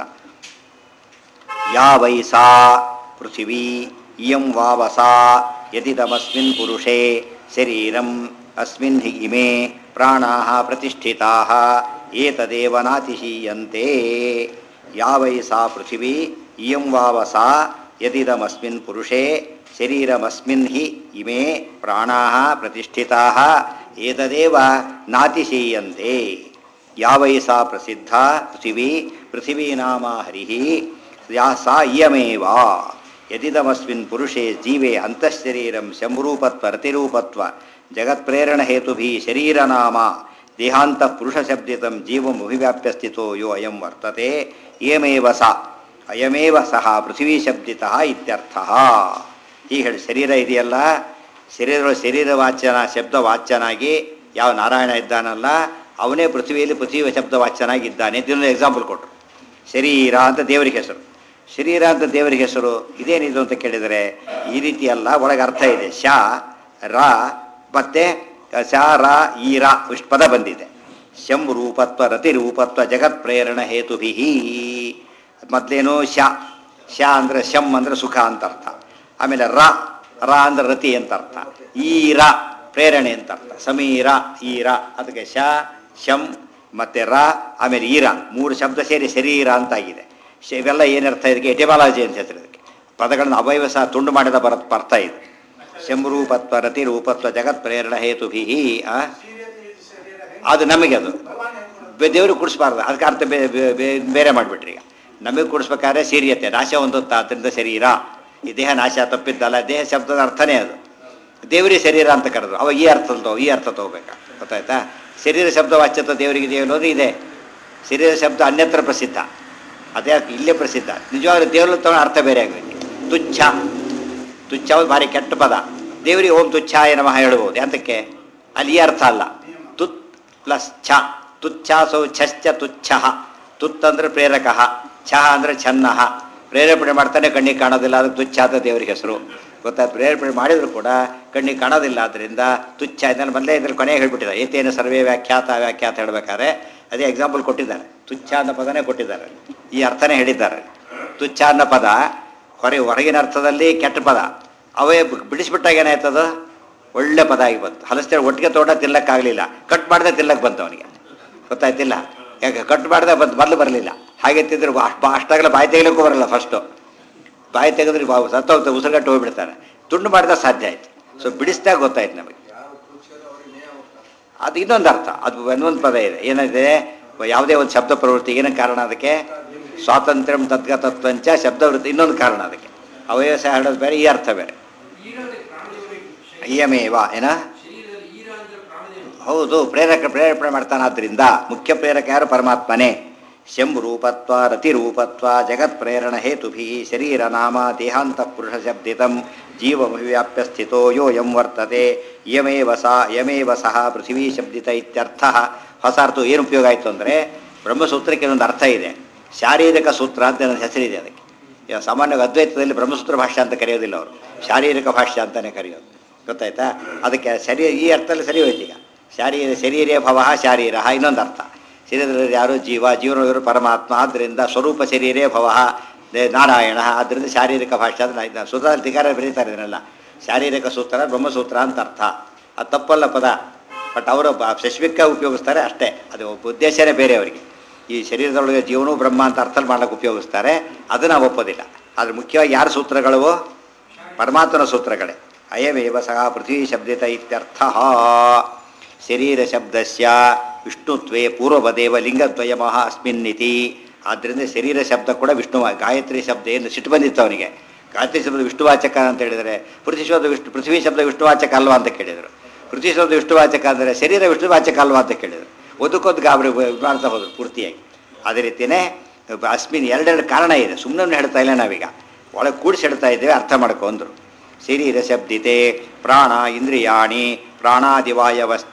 ಯಾ ವೈ ಸಾ ಪೃಥಿವೀ ಇಯಂ ವಾವಸಾ ಯದಿದಮಸ್ಮಿನ್ ಪುರುಷೇ ಶರೀರಂ ಅಸ್ಮಿನ್ ಹಿ ಇಮೆ ಪ್ರಾಣಾಃ ಪ್ರತಿಷ್ಠಿತಾಃ ಏತದೇವ ನಾತಿಶೀಯಂತೆ ಯಾ ವೈ ಸಾ ಪೃಥಿವೀ ಇಯಂ ವಾವಸಾ ಯದಿದಮಸ್ಮಿನ್ ಪುರುಷೇ ಶರೀರಮಸ್ಮಿನ್ ಹಿ ಇಮೆ ಪ್ರಾಣಾಃ ಪ್ರತಿಷ್ಠಿತಾಃ ಏತದೇವ ನಾತಿಶೀಯಂತೆ ಯಾವೈ ಸಾ ಪ್ರಸಿದ್ಧ ಪೃಥಿವೀ ಪೃಥಿವೀ ನಾಮ ಹರಿಃ ಯಾ ಸಾ ಇಯಮೇವ ಯದಿದಮಸ್ಮಿನ್ ಪುರುಷೇ ಜೀವೆ ಅಂತಃಶರೀರಂ ಶಂಭರೂಪತ್ವ ರತಿರೂಪತ್ವ ಜಗತ್ಪ್ರೇರಣ ಹೇತುಭಿ ಶರೀರನಾಮ ದೇಹಾಂತ ಪುರುಷಶಬ್ದಿತಂ ಜೀವಂ ಅಭಿವ್ಯಾಪ್ಯ ಸ್ಥಿತೋ ಯೋ ಅಯಂ ವರ್ತತೆ ಇಯಮೇವ ಸಾ ಅಯಮೇವ ಸಹ ಪೃಥಿವೀ ಶಬ್ದಿತಃ ಇತ್ಯರ್ಥಃ ಹೀಗೆ ಹೇಳಿ ಶರೀರ ಇದೆಯಲ್ಲ ಶರೀರ ಶರೀರ ವಾಚ್ಯನ ಶಬ್ದ ವಾಚ್ಯನಾಗಿ ಯಾವ ನಾರಾಯಣ ಇದ್ದಾನಲ್ಲ ಅವನೇ ಪೃಥ್ವಿಯಲ್ಲಿ ಪೃಥ್ವಿ ಶಬ್ದ ವಾಚ್ಯನಾಗಿದ್ದಾನೆ ಇದನ್ನು ಎಕ್ಸಾಂಪಲ್ ಕೊಟ್ಟರು ಶರೀರ ಅಂತ ದೇವರಿಗೆ ಹೆಸರು ಶರೀರ ಅಂತ ದೇವರಿಗೆ ಹೆಸರು ಇದೇನಿದು ಅಂತ ಕೇಳಿದರೆ ಈ ರೀತಿ ಅಲ್ಲ ಒಳಗೆ ಅರ್ಥ ಇದೆ ಶ ರ ಮತ್ತೆ ಶ ರ ಈ ರ ಇಷ್ಟು ಪದ ಬಂದಿದೆ ಶಂ ರೂಪತ್ವ ರತಿ ರೂಪತ್ವ ಜಗತ್ ಪ್ರೇರಣ ಹೇತುಭಿ ಮೊದಲೇನು ಶ ಶ ಅಂದರೆ ಶಂ ಅಂದರೆ ಸುಖ ಅಂತ ಅರ್ಥ ಆಮೇಲೆ ರ ರ ಅಂದ್ರೆ ರತಿ ಅಂತ ಅರ್ಥ ಈ ರ ಪ್ರೇರಣೆ ಅಂತ ಅರ್ಥ ಸಮೀರ ಈ ರ ಅದಕ್ಕೆ ಶ ಶಂ ಮತ್ತೆ ರ ಆಮೇಲೆ ಈರ ಮೂರು ಶಬ್ದ ಸೇರಿ ಶರೀರ ಅಂತಾಗಿದೆ ಶ- ಇವೆಲ್ಲ ಏನರ್ಥ ಇದಕ್ಕೆ ಎಟಿಮಾಲಜಿ ಅಂತ ಹೇಳ್ತಾರೆ ಇದಕ್ಕೆ ಪದಗಳನ್ನು ಅವಯವ ಸಹ ತುಂಡು ಮಾಡಿದ ಬರತ್ ಅರ್ಥ ಇದು ಶಂಭರೂಪತ್ವ ರತಿ ರೂಪತ್ವ ಜಗತ್ ಪ್ರೇರಣ ಹೇತುಭಿ ಆ ಅದು ನಮಗೆ ಅದು ಬೆ- ದೇವ್ರಿಗೆ ಕುಡಿಸ್ಬಾರ್ದು ಅದಕ್ಕೆ ಅರ್ಥ ಬೇ- ಬೇ- ಬೇ- ಬೇರೆ ಮಾಡಿಬಿಟ್ರಿ ಈಗ ನಮಗೆ ಕೂಡಿಸ್ಬೇಕಾದ್ರೆ ಸೀರಿಯತೆ ನಾಶ ಹೊಂದುತ್ತಾ ಅದರಿಂದ ಶರೀರ ಈ ದೇಹ ನಾಶ ತಪ್ಪಿದ್ದಲ್ಲ ದೇಹ ಶಬ್ದದ ಅರ್ಥನೇ ಅದು ದೇವರಿಗೆ ಶರೀರ ಅಂತ ಕರೆದ್ರು ಅವಾಗ ಈ ಅರ್ಥದಲ್ಲಿ ತಗೋ ಈ ಅರ್ಥ ತಗೋಬೇಕಾ ಗೊತ್ತಾಯ್ತಾ ಶರೀರ ಶಬ್ದ ವಾಚ್ಯತ ದೇವರಿಗೆ ಇದೆ ಅನ್ನೋದು ಇದೆ ಶರೀರ ಶಬ್ದ ಅನ್ಯತ್ರ ಪ್ರಸಿದ್ಧ ಅದೇ ಇಲ್ಲೇ ಪ್ರಸಿದ್ಧ ನಿಜವಾಗ್ಲೂ ದೇವರಲ್ಲಿ ತಗೊಂಡು ಅರ್ಥ ಬೇರೆ ಆಗಬೇಕು ತುಚ್ಛ ತುಚ್ಛ ಒಂದು ಭಾರಿ ಕೆಟ್ಟ ಪದ ದೇವರಿಗೆ ಓಂ ತುಚ್ಛಾಯ ನಮಃ ಹೇಳ್ಬೋದು ಯಾತಕ್ಕೆ ಅಲ್ಲಿ ಈ ಅರ್ಥ ಅಲ್ಲ ತುತ್ ಪ್ಲಸ್ ಛ ತುಚ್ಛಾಸೌ ಛಶ್ಚ ತುಚ್ಛ ತುತ್ ಅಂದ್ರೆ ಪ್ರೇರಕ ಛ ಅಂದ್ರೆ ಛನ್ನ ಪ್ರೇರೇಪಣೆ ಮಾಡ್ತಾನೆ ಕಣ್ಣಿಗೆ ಕಾಣೋದಿಲ್ಲ ಅದಕ್ಕೆ ತುಚ್ಛ ಅಂತ ದೇವರಿಗೆ ಹೆಸರು ಗೊತ್ತಾ ಪ್ರೇರೇಪಣೆ ಮಾಡಿದ್ರು ಕೂಡ ಕಣ್ಣಿಗೆ ಕಾಣೋದಿಲ್ಲ ಆದ್ದರಿಂದ ತುಚ್ಛ ಇದನ್ನು ಮೊದಲೇ ಇದ್ರಲ್ಲಿ ಕೊನೆಗೆ ಹೇಳ್ಬಿಟ್ಟಿದ್ದಾರೆ ಏತೇನು ಸರ್ವೇ ವ್ಯಾಖ್ಯಾತ ವ್ಯಾಖ್ಯಾತ ಹೇಳ್ಬೇಕಾದ್ರೆ ಅದೇ ಎಕ್ಸಾಂಪಲ್ ಕೊಟ್ಟಿದ್ದಾರೆ ತುಚ್ಛ ಅನ್ನೋ ಪದನೇ ಕೊಟ್ಟಿದ್ದಾರೆ ಈ ಅರ್ಥನೇ ಹೇಳಿದ್ದಾರೆ ತುಚ್ಛ ಅನ್ನೋ ಪದ ಹೊರ ಹೊರಗಿನ ಅರ್ಥದಲ್ಲಿ ಕೆಟ್ಟ ಪದ ಅವೇ ಬಿ- ಬಿಡಿಸ್ಬಿಟ್ಟಾಗ ಏನಾಯ್ತದ ಒಳ್ಳೆ ಪದ ಆಗಿ ಬಂತು ಹಲಸ್ತೇಳಿ ಒಟ್ಟಿಗೆ ತೋಟ ತಿನ್ನಕ್ಕಾಗಲಿಲ್ಲ ಕಟ್ ಮಾಡದೆ ತಿನ್ನಕ್ಕೆ ಬಂತು ಅವನಿಗೆ ಗೊತ್ತಾಯ್ತಿಲ್ಲ ಯಾಕೆ ಕಟ್ ಮಾಡದೆ ಬಂದು ಮೊದಲು ಬರಲಿಲ್ಲ ಹಾಗೆ ತಿಂದ್ರೆ ಅಷ್ಟು ಅಷ್ಟಾಗಲ ಬಾಯಿ ತೆಗಿಲಿಕ್ಕೂ ಬರಲ್ಲ ಫಸ್ಟು ಬಾಯಿ ತೆಗೆದ್ರೆ ಬಾ ಸತ್ತೋಗ್ತದೆ ಉಸಿರುಗಟ್ಟು ಹೋಗ್ಬಿಡ್ತಾನೆ ತುಂಡು ಮಾಡಿದಾಗ ಸಾಧ್ಯ ಆಯ್ತು ಸೊ ಬಿಡಿಸಿದಾಗ ಗೊತ್ತಾಯ್ತು ನಮಗೆ ಅದು ಇನ್ನೊಂದು ಅರ್ಥ ಅದು ಇನ್ನೊಂದು ಪದ ಇದೆ ಏನಿದೆ ಯಾವುದೇ ಒಂದು ಶಬ್ದ ಪ್ರವೃತ್ತಿ ಏನಕ್ಕೆ ಕಾರಣ ಅದಕ್ಕೆ ಸ್ವಾತಂತ್ರ್ಯಂ ತದ್ಗತತ್ವಂಚ ಶಬ್ದವೃತ್ತಿ ಇನ್ನೊಂದು ಕಾರಣ ಅದಕ್ಕೆ ಅವಯವ ಹೇಳೋದು ಬೇರೆ ಈ ಅರ್ಥ ಬೇರೆ ಈರ ಅಂದ್ರೆ ಪ್ರಾಣದೇವರು ಇಯಮೇವ ಏನ ಶರೀರದಲ್ಲಿ ಈರ ಅಂದ್ರೆ ಪ್ರಾಣದೇವರು ಹೌದು ಪ್ರೇರಕ ಪ್ರೇರೇಪಣೆ ಮಾಡ್ತಾನಾದ್ರಿಂದ ಮುಖ್ಯ ಪ್ರೇರಕ ಯಾರು ಪರಮಾತ್ಮನೇ ಶಂ ರೂಪತ್ವ ರತಿರೂಪತ್ವ ಜಗತ್ ಪ್ರೇರಣ ಹೇತುಭಿ ಶರೀರ ನಾಮ ದೇಹಾಂತ ಪುರುಷ ಶಬ್ದಿತಂ ಜೀವಮವಿವ್ಯಾಪ್ಯ ಸ್ಥಿತೋ ಯೋ ಯಂ ವರ್ತತೆ ಯಮೇವ ಸಾ ಯಮೇವ ಸಹ ಪೃಥಿವೀ ಶಬ್ದಿತ ಇತ್ಯರ್ಥ ಹೊಸ ಅರ್ಥ ಏನು ಉಪಯೋಗ ಆಯಿತು ಅಂದರೆ ಬ್ರಹ್ಮಸೂತ್ರಕ್ಕೆ ಒಂದು ಅರ್ಥ ಇದೆ ಶಾರೀರಿಕ ಸೂತ್ರ ಅಂತ ಒಂದು ಹೆಸರಿದೆ ಅದಕ್ಕೆ ಈಗ ಸಾಮಾನ್ಯವಾಗಿ ಅದ್ವೈತದಲ್ಲಿ ಬ್ರಹ್ಮಸೂತ್ರ ಭಾಷ್ಯ ಅಂತ ಕರೆಯೋದಿಲ್ಲ ಅವರು ಶಾರೀರಿಕ ಭಾಷ್ಯ ಅಂತಲೇ ಕರೆಯೋದು ಗೊತ್ತಾಯ್ತಾ ಅದಕ್ಕೆ ಸರಿ ಈ ಅರ್ಥದಲ್ಲಿ ಸರಿ ಹೋಯ್ತು ಈಗ ಶಾರೀರ ಶರೀರೇ ಭವ ಶಾರೀರ ಇನ್ನೊಂದು ಅರ್ಥ ಶರೀರದಲ್ಲಿ ಯಾರು ಜೀವ ಜೀವನವರು ಪರಮಾತ್ಮ ಆದ್ದರಿಂದ ಸ್ವರೂಪ ಶರೀರೇ ಭವ ನಾರಾಯಣ ಆದ್ದರಿಂದ ಶಾರೀರಿಕ ಭಾಷೆ ಅಂತ ಸುಧಾರ ತಿಗಾರ ಬರೀತಾರೆ ಇದನ್ನೆಲ್ಲ ಶಾರೀರಿಕ ಸೂತ್ರ ಬ್ರಹ್ಮಸೂತ್ರ ಅಂತ ಅರ್ಥ ಅದು ತಪ್ಪಲ್ಲ ಪದ ಬಟ್ ಅವರು ಸ್ಪೆಸಿಫಿಕ್ಕಾಗಿ ಉಪಯೋಗಿಸ್ತಾರೆ ಅಷ್ಟೇ ಅದು ಉದ್ದೇಶನೇ ಬೇರೆ ಅವರಿಗೆ ಈ ಶರೀರದೊಳಗೆ ಜೀವನೂ ಬ್ರಹ್ಮ ಅಂತ ಅರ್ಥ ಮಾಡ್ಲಿಕ್ಕೆ ಉಪಯೋಗಿಸ್ತಾರೆ ಅದನ್ನು ನಾವು ಒಪ್ಪೋದಿಲ್ಲ ಆದರೆ ಮುಖ್ಯವಾಗಿ ಯಾರ ಸೂತ್ರಗಳು ಪರಮಾತ್ಮನ ಸೂತ್ರಗಳೇ ಅಯಮೇವ ಸಹ ಪೃಥ್ವೀ ಶಬ್ದಿತ ಇತ್ಯರ್ಥ ಶರೀರ ಶಬ್ದಸ್ಯ ವಿಷ್ಣುತ್ವೇ ಪೂರ್ವದೇವ ಲಿಂಗದ್ವಯಮಃ ಅಸ್ಮಿನ್ನಿತಿ ಆದ್ದರಿಂದ ಶರೀರ ಶಬ್ದ ಕೂಡ ವಿಷ್ಣು ಗಾಯತ್ರಿ ಶಬ್ದ ಏನು ಸಿಟ್ಟು ಬಂದಿತ್ತು ಅವನಿಗೆ ಗಾಯತ್ರಿ ಶಬ್ದ ವಿಷ್ಣುವಾಚಕ ಅಂತ ಹೇಳಿದರೆ ಪೃಥ್ವಿ ಶಬ್ದ ವಿಷ್ಣು ಪೃಥ್ವಿ ಶಬ್ದ ವಿಷ್ಣುವಾಚಕ ಅಲ್ವಾ ಅಂತ ಕೇಳಿದರು ಪೃಥ್ವಿ ಶಬ್ದ ವಿಷ್ಣುವಾಚಕ ಅಂದರೆ ಶರೀರ ವಿಷ್ಣುವಾಚಕ ಅಲ್ವಾ ಅಂತ ಕೇಳಿದರು ಒಂದಕ್ಕೊಂದು ಗಾಬರಿ ಮಾಡ್ತಾ ಹೋದ್ರು ಪೂರ್ತಿಯಾಗಿ ಅದೇ ರೀತಿಯೇ ಅಸ್ಮಿನ್ ಎರಡೆರಡು ಕಾರಣ ಇದೆ ಸುಮ್ಮನೆ ಹೇಳ್ತಾ ಇಲ್ಲ ನಾವೀಗ ಒಳಗೆ ಕೂಡಿಸಿ ಹೇಳ್ತಾ ಇದ್ದೇವೆ ಅರ್ಥ ಮಾಡ್ಕೊಂಡ್ರು ಶರೀರ ಶಬ್ದಿತೆ ಪ್ರಾಣ ಇಂದ್ರಿಯಾಣಿ ಪ್ರಾಣಾದಿವಾಯವಶ್ಚ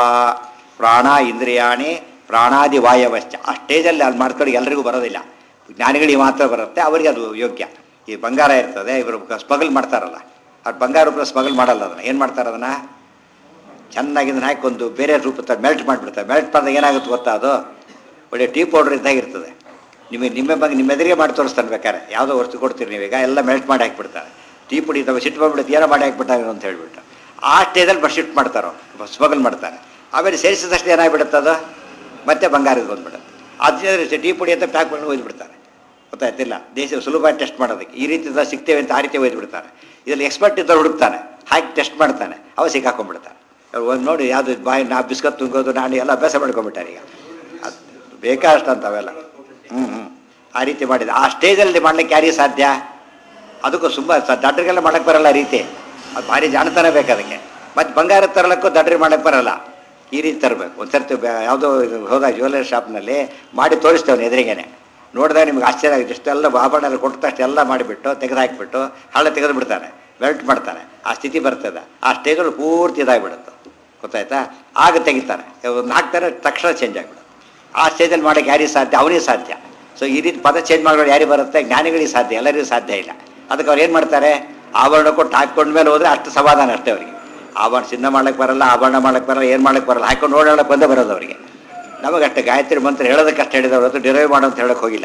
ಪ್ರಾಣ ಇಂದ್ರಿಯಾಣಿ ಪ್ರಾಣಾದಿವಾಯವಶ್ಚ ಆ ಸ್ಟೇಜಲ್ಲಿ ಅಲ್ಲಿ ಮಾಡ್ಕೊಂಡು ಎಲ್ರಿಗೂ ಬರೋದಿಲ್ಲ ಜ್ಞಾನಿಗಳಿಗೆ ಮಾತ್ರ ಬರುತ್ತೆ ಅವರಿಗೆ ಅದು ಯೋಗ್ಯ ಈ ಬಂಗಾರ ಇರ್ತದೆ ಇವರು ಸ್ಮಗಲ್ ಮಾಡ್ತಾರಲ್ಲ ಅವ್ರು ಬಂಗಾರ ರೂಪ ಸ್ಮಗಲ್ ಮಾಡಲ್ಲ ಅದನ್ನು ಏನು ಮಾಡ್ತಾರೆ ಅದನ್ನು ಚೆನ್ನಾಗಿ ಇದನ್ನ ಹಾಕೊಂಡು ಬೇರೆ ರೂಪ ಮೆಲ್ಟ್ ಮಾಡಿಬಿಡ್ತಾರೆ ಮೆಲ್ಟ್ ಮಾಡಿದಾಗ ಏನಾಗುತ್ತೆ ಗೊತ್ತಾ ಅದು ಒಳ್ಳೆ ಟೀ ಪೌಡ್ರ್ ಇದ್ದಾಗಿರ್ತದೆ ನಿಮಗೆ ನಿಮ್ಮ ಬಗ್ಗೆ ನಿಮ್ಮ ಎದುರಿಗೆ ಮಾಡಿ ತೋರಿಸ್ತಾನೆ ಬೇಕಾರೆ ಯಾವುದೋ ವಸ್ತು ಕೊಡ್ತೀರಿ ನೀವೀಗ ಎಲ್ಲ ಮೆಲ್ಟ್ ಮಾಡಿ ಹಾಕ್ಬಿಡ್ತಾರೆ ಟೀ ಪುಡಿ ತಗೋ ಸಿಟ್ಟು ಬಂದ್ಬಿಡುತ್ತೆ ಏನೋ ಮಾಡಿ ಹಾಕ್ಬಿಟ್ಟಾಗ ಅಂತ ಹೇಳ್ಬಿಟ್ಟು ಆ ಸ್ಟೇಜಲ್ಲಿ ಬಸ್ ಶಿಫ್ಟ್ ಮಾಡ್ತಾರೋ ಸ್ಮಗಲ್ ಮಾಡ್ತಾರೆ ಆಮೇಲೆ ಸೇರಿಸಿದಷ್ಟು ಏನಾಗ್ಬಿಡುತ್ತೆ ಅದು ಮತ್ತೆ ಬಂಗಾರದ ಬಂದ್ಬಿಡುತ್ತೆ ಅದ್ರ ಟೀ ಪುಡಿ ಅಂತ ಪ್ಯಾಕ್ ಮಾಡಿ ಒಯ್ದುಬಿಡ್ತಾರೆ ಗೊತ್ತಾಯ್ತಿಲ್ಲ ದೇಶ ಸುಲಭ ಟೆಸ್ಟ್ ಮಾಡೋದಕ್ಕೆ ಈ ರೀತಿ ಸಿಗ್ತೇವೆ ಅಂತ ಆ ರೀತಿ ಒಯ್ದುಬಿಡ್ತಾರೆ ಇದರಲ್ಲಿ ಎಕ್ಸ್ಪರ್ಟ್ ಇದ್ದವ್ರು ಹುಡುಕ್ತಾನೆ ಹಾಕಿ ಟೆಸ್ಟ್ ಮಾಡ್ತಾನೆ ಅವ ಸಿಕ್ಕಾಕೊಂಡ್ಬಿಡ್ತಾನೆ ಒಂದು ನೋಡಿ ಯಾವುದು ಬಾಯಿ ನಾ ಬಿಸ್ಕತ್ ತುಂಗೋದು ನಾನು ಎಲ್ಲ ಅಭ್ಯಾಸ ಮಾಡ್ಕೊಂಡ್ಬಿಟ್ಟಾರೆ ಈಗ ಅದು ಬೇಕಾಷ್ಟು ಅಂತ ಅವೆಲ್ಲ ಹ್ಞೂ ಹ್ಞೂ ಆ ರೀತಿ ಮಾಡಿದ ಆ ಸ್ಟೇಜಲ್ಲಿ ಮಾಡ್ಲಿಕ್ಕೆ ಯಾರಿಗೆ ಸಾಧ್ಯ ಅದಕ್ಕೂ ತುಂಬ ದಡ್ಡರಿಗೆಲ್ಲ ಮಾಡಕ್ಕೆ ಬರಲ್ಲ ಆ ರೀತಿ ಅದು ಭಾರಿ ಜಾಣತನ ಬೇಕು ಅದಕ್ಕೆ ಮತ್ತು ಬಂಗಾರ ತರಲಕ್ಕೂ ದಡ್ರಿ ಮಾಡಕ್ಕೆ ಬರಲ್ಲ ಈ ರೀತಿ ತರಬೇಕು ಒಂದು ಸರ್ತಿ ಬ್ಯಾ- ಯಾವುದೋ ಇದು ಹೋದಾಗ ಜ್ಯುವೆಲ್ಲರಿ ಶಾಪ್ನಲ್ಲಿ ಮಾಡಿ ತೋರಿಸ್ತೇವೆ ಎದುರಿಗೇನೆ ನೋಡಿದಾಗ ನಿಮ್ಗೆ ಆಶ್ಚರ್ಯ ಆಗುತ್ತೆ ಇಷ್ಟೆಲ್ಲ ಆಭರಣ ಎಲ್ಲ ಕೊಟ್ಟ ತಕ್ಷಣ ಎಲ್ಲ ಮಾಡಿಬಿಟ್ಟು ತೆಗೆದು ಹಾಕಿಬಿಟ್ಟು ಹಳ್ಳ ತೆಗೆದು ಬಿಡ್ತಾನೆ ಮೆಲ್ಟ್ ಮಾಡ್ತಾನೆ ಆ ಸ್ಥಿತಿ ಬರ್ತದೆ ಆ ಸ್ಟೇಜಲ್ಲಿ ಪೂರ್ತಿ ಇದಾಗಿಬಿಡುತ್ತೆ ಗೊತ್ತಾಯ್ತಾ ಆಗ ತೆಗಿತಾನೆ ಒಂದು ಹಾಕ್ತಾರೆ ತಕ್ಷಣ ಚೇಂಜ್ ಆಗಿಬಿಡುತ್ತೆ ಆ ಸ್ಟೇಜಲ್ಲಿ ಮಾಡೋಕ್ಕೆ ಯಾರಿಗೆ ಸಾಧ್ಯ ಅವನಿಗೆ ಸಾಧ್ಯ ಸೊ ಈ ರೀತಿ ಪದ ಚೇಂಜ್ ಮಾಡೋದು ಯಾರಿಗೆ ಬರುತ್ತೆ ಜ್ಞಾನಿಗಳಿಗೆ ಸಾಧ್ಯ ಎಲ್ಲರಿಗೂ ಸಾಧ್ಯ ಇಲ್ಲ ಅದಕ್ಕೆ ಅವ್ರು ಏನು ಮಾಡ್ತಾರೆ ಆಭರಣ ಕೊಟ್ಟು ಹಾಕ್ಕೊಂಡ ಮೇಲೆ ಹೋದರೆ ಅಷ್ಟು ಸಮಾಧಾನ ಅಷ್ಟೇ ಅವರಿಗೆ ಆಭರಣ ಚಿನ್ನ ಮಾಡ್ಲಿಕ್ಕೆ ಬರಲ್ಲ ಆಭರಣ ಮಾಡ್ಲಿಕ್ಕೆ ಬರಲ್ಲ ಏನು ಮಾಡ್ಲಿಕ್ಕೆ ಬರಲ್ಲ ಹಾಕೊಂಡು ಓಡಾಡಕ್ಕೆ ಬಂದೇ ಬರೋದು ಅವರಿಗೆ ನಮಗೆ ಅಷ್ಟೇ ಗಾಯತ್ರಿ ಮಂತ್ರ ಹೇಳೋದಕ್ಕೆ ಅಷ್ಟು ಹೇಳಿದವರು ಅದು ಡಿರೈವ್ ಮಾಡೋ ಅಂತ ಹೇಳಕ್ಕೆ ಹೋಗಿಲ್ಲ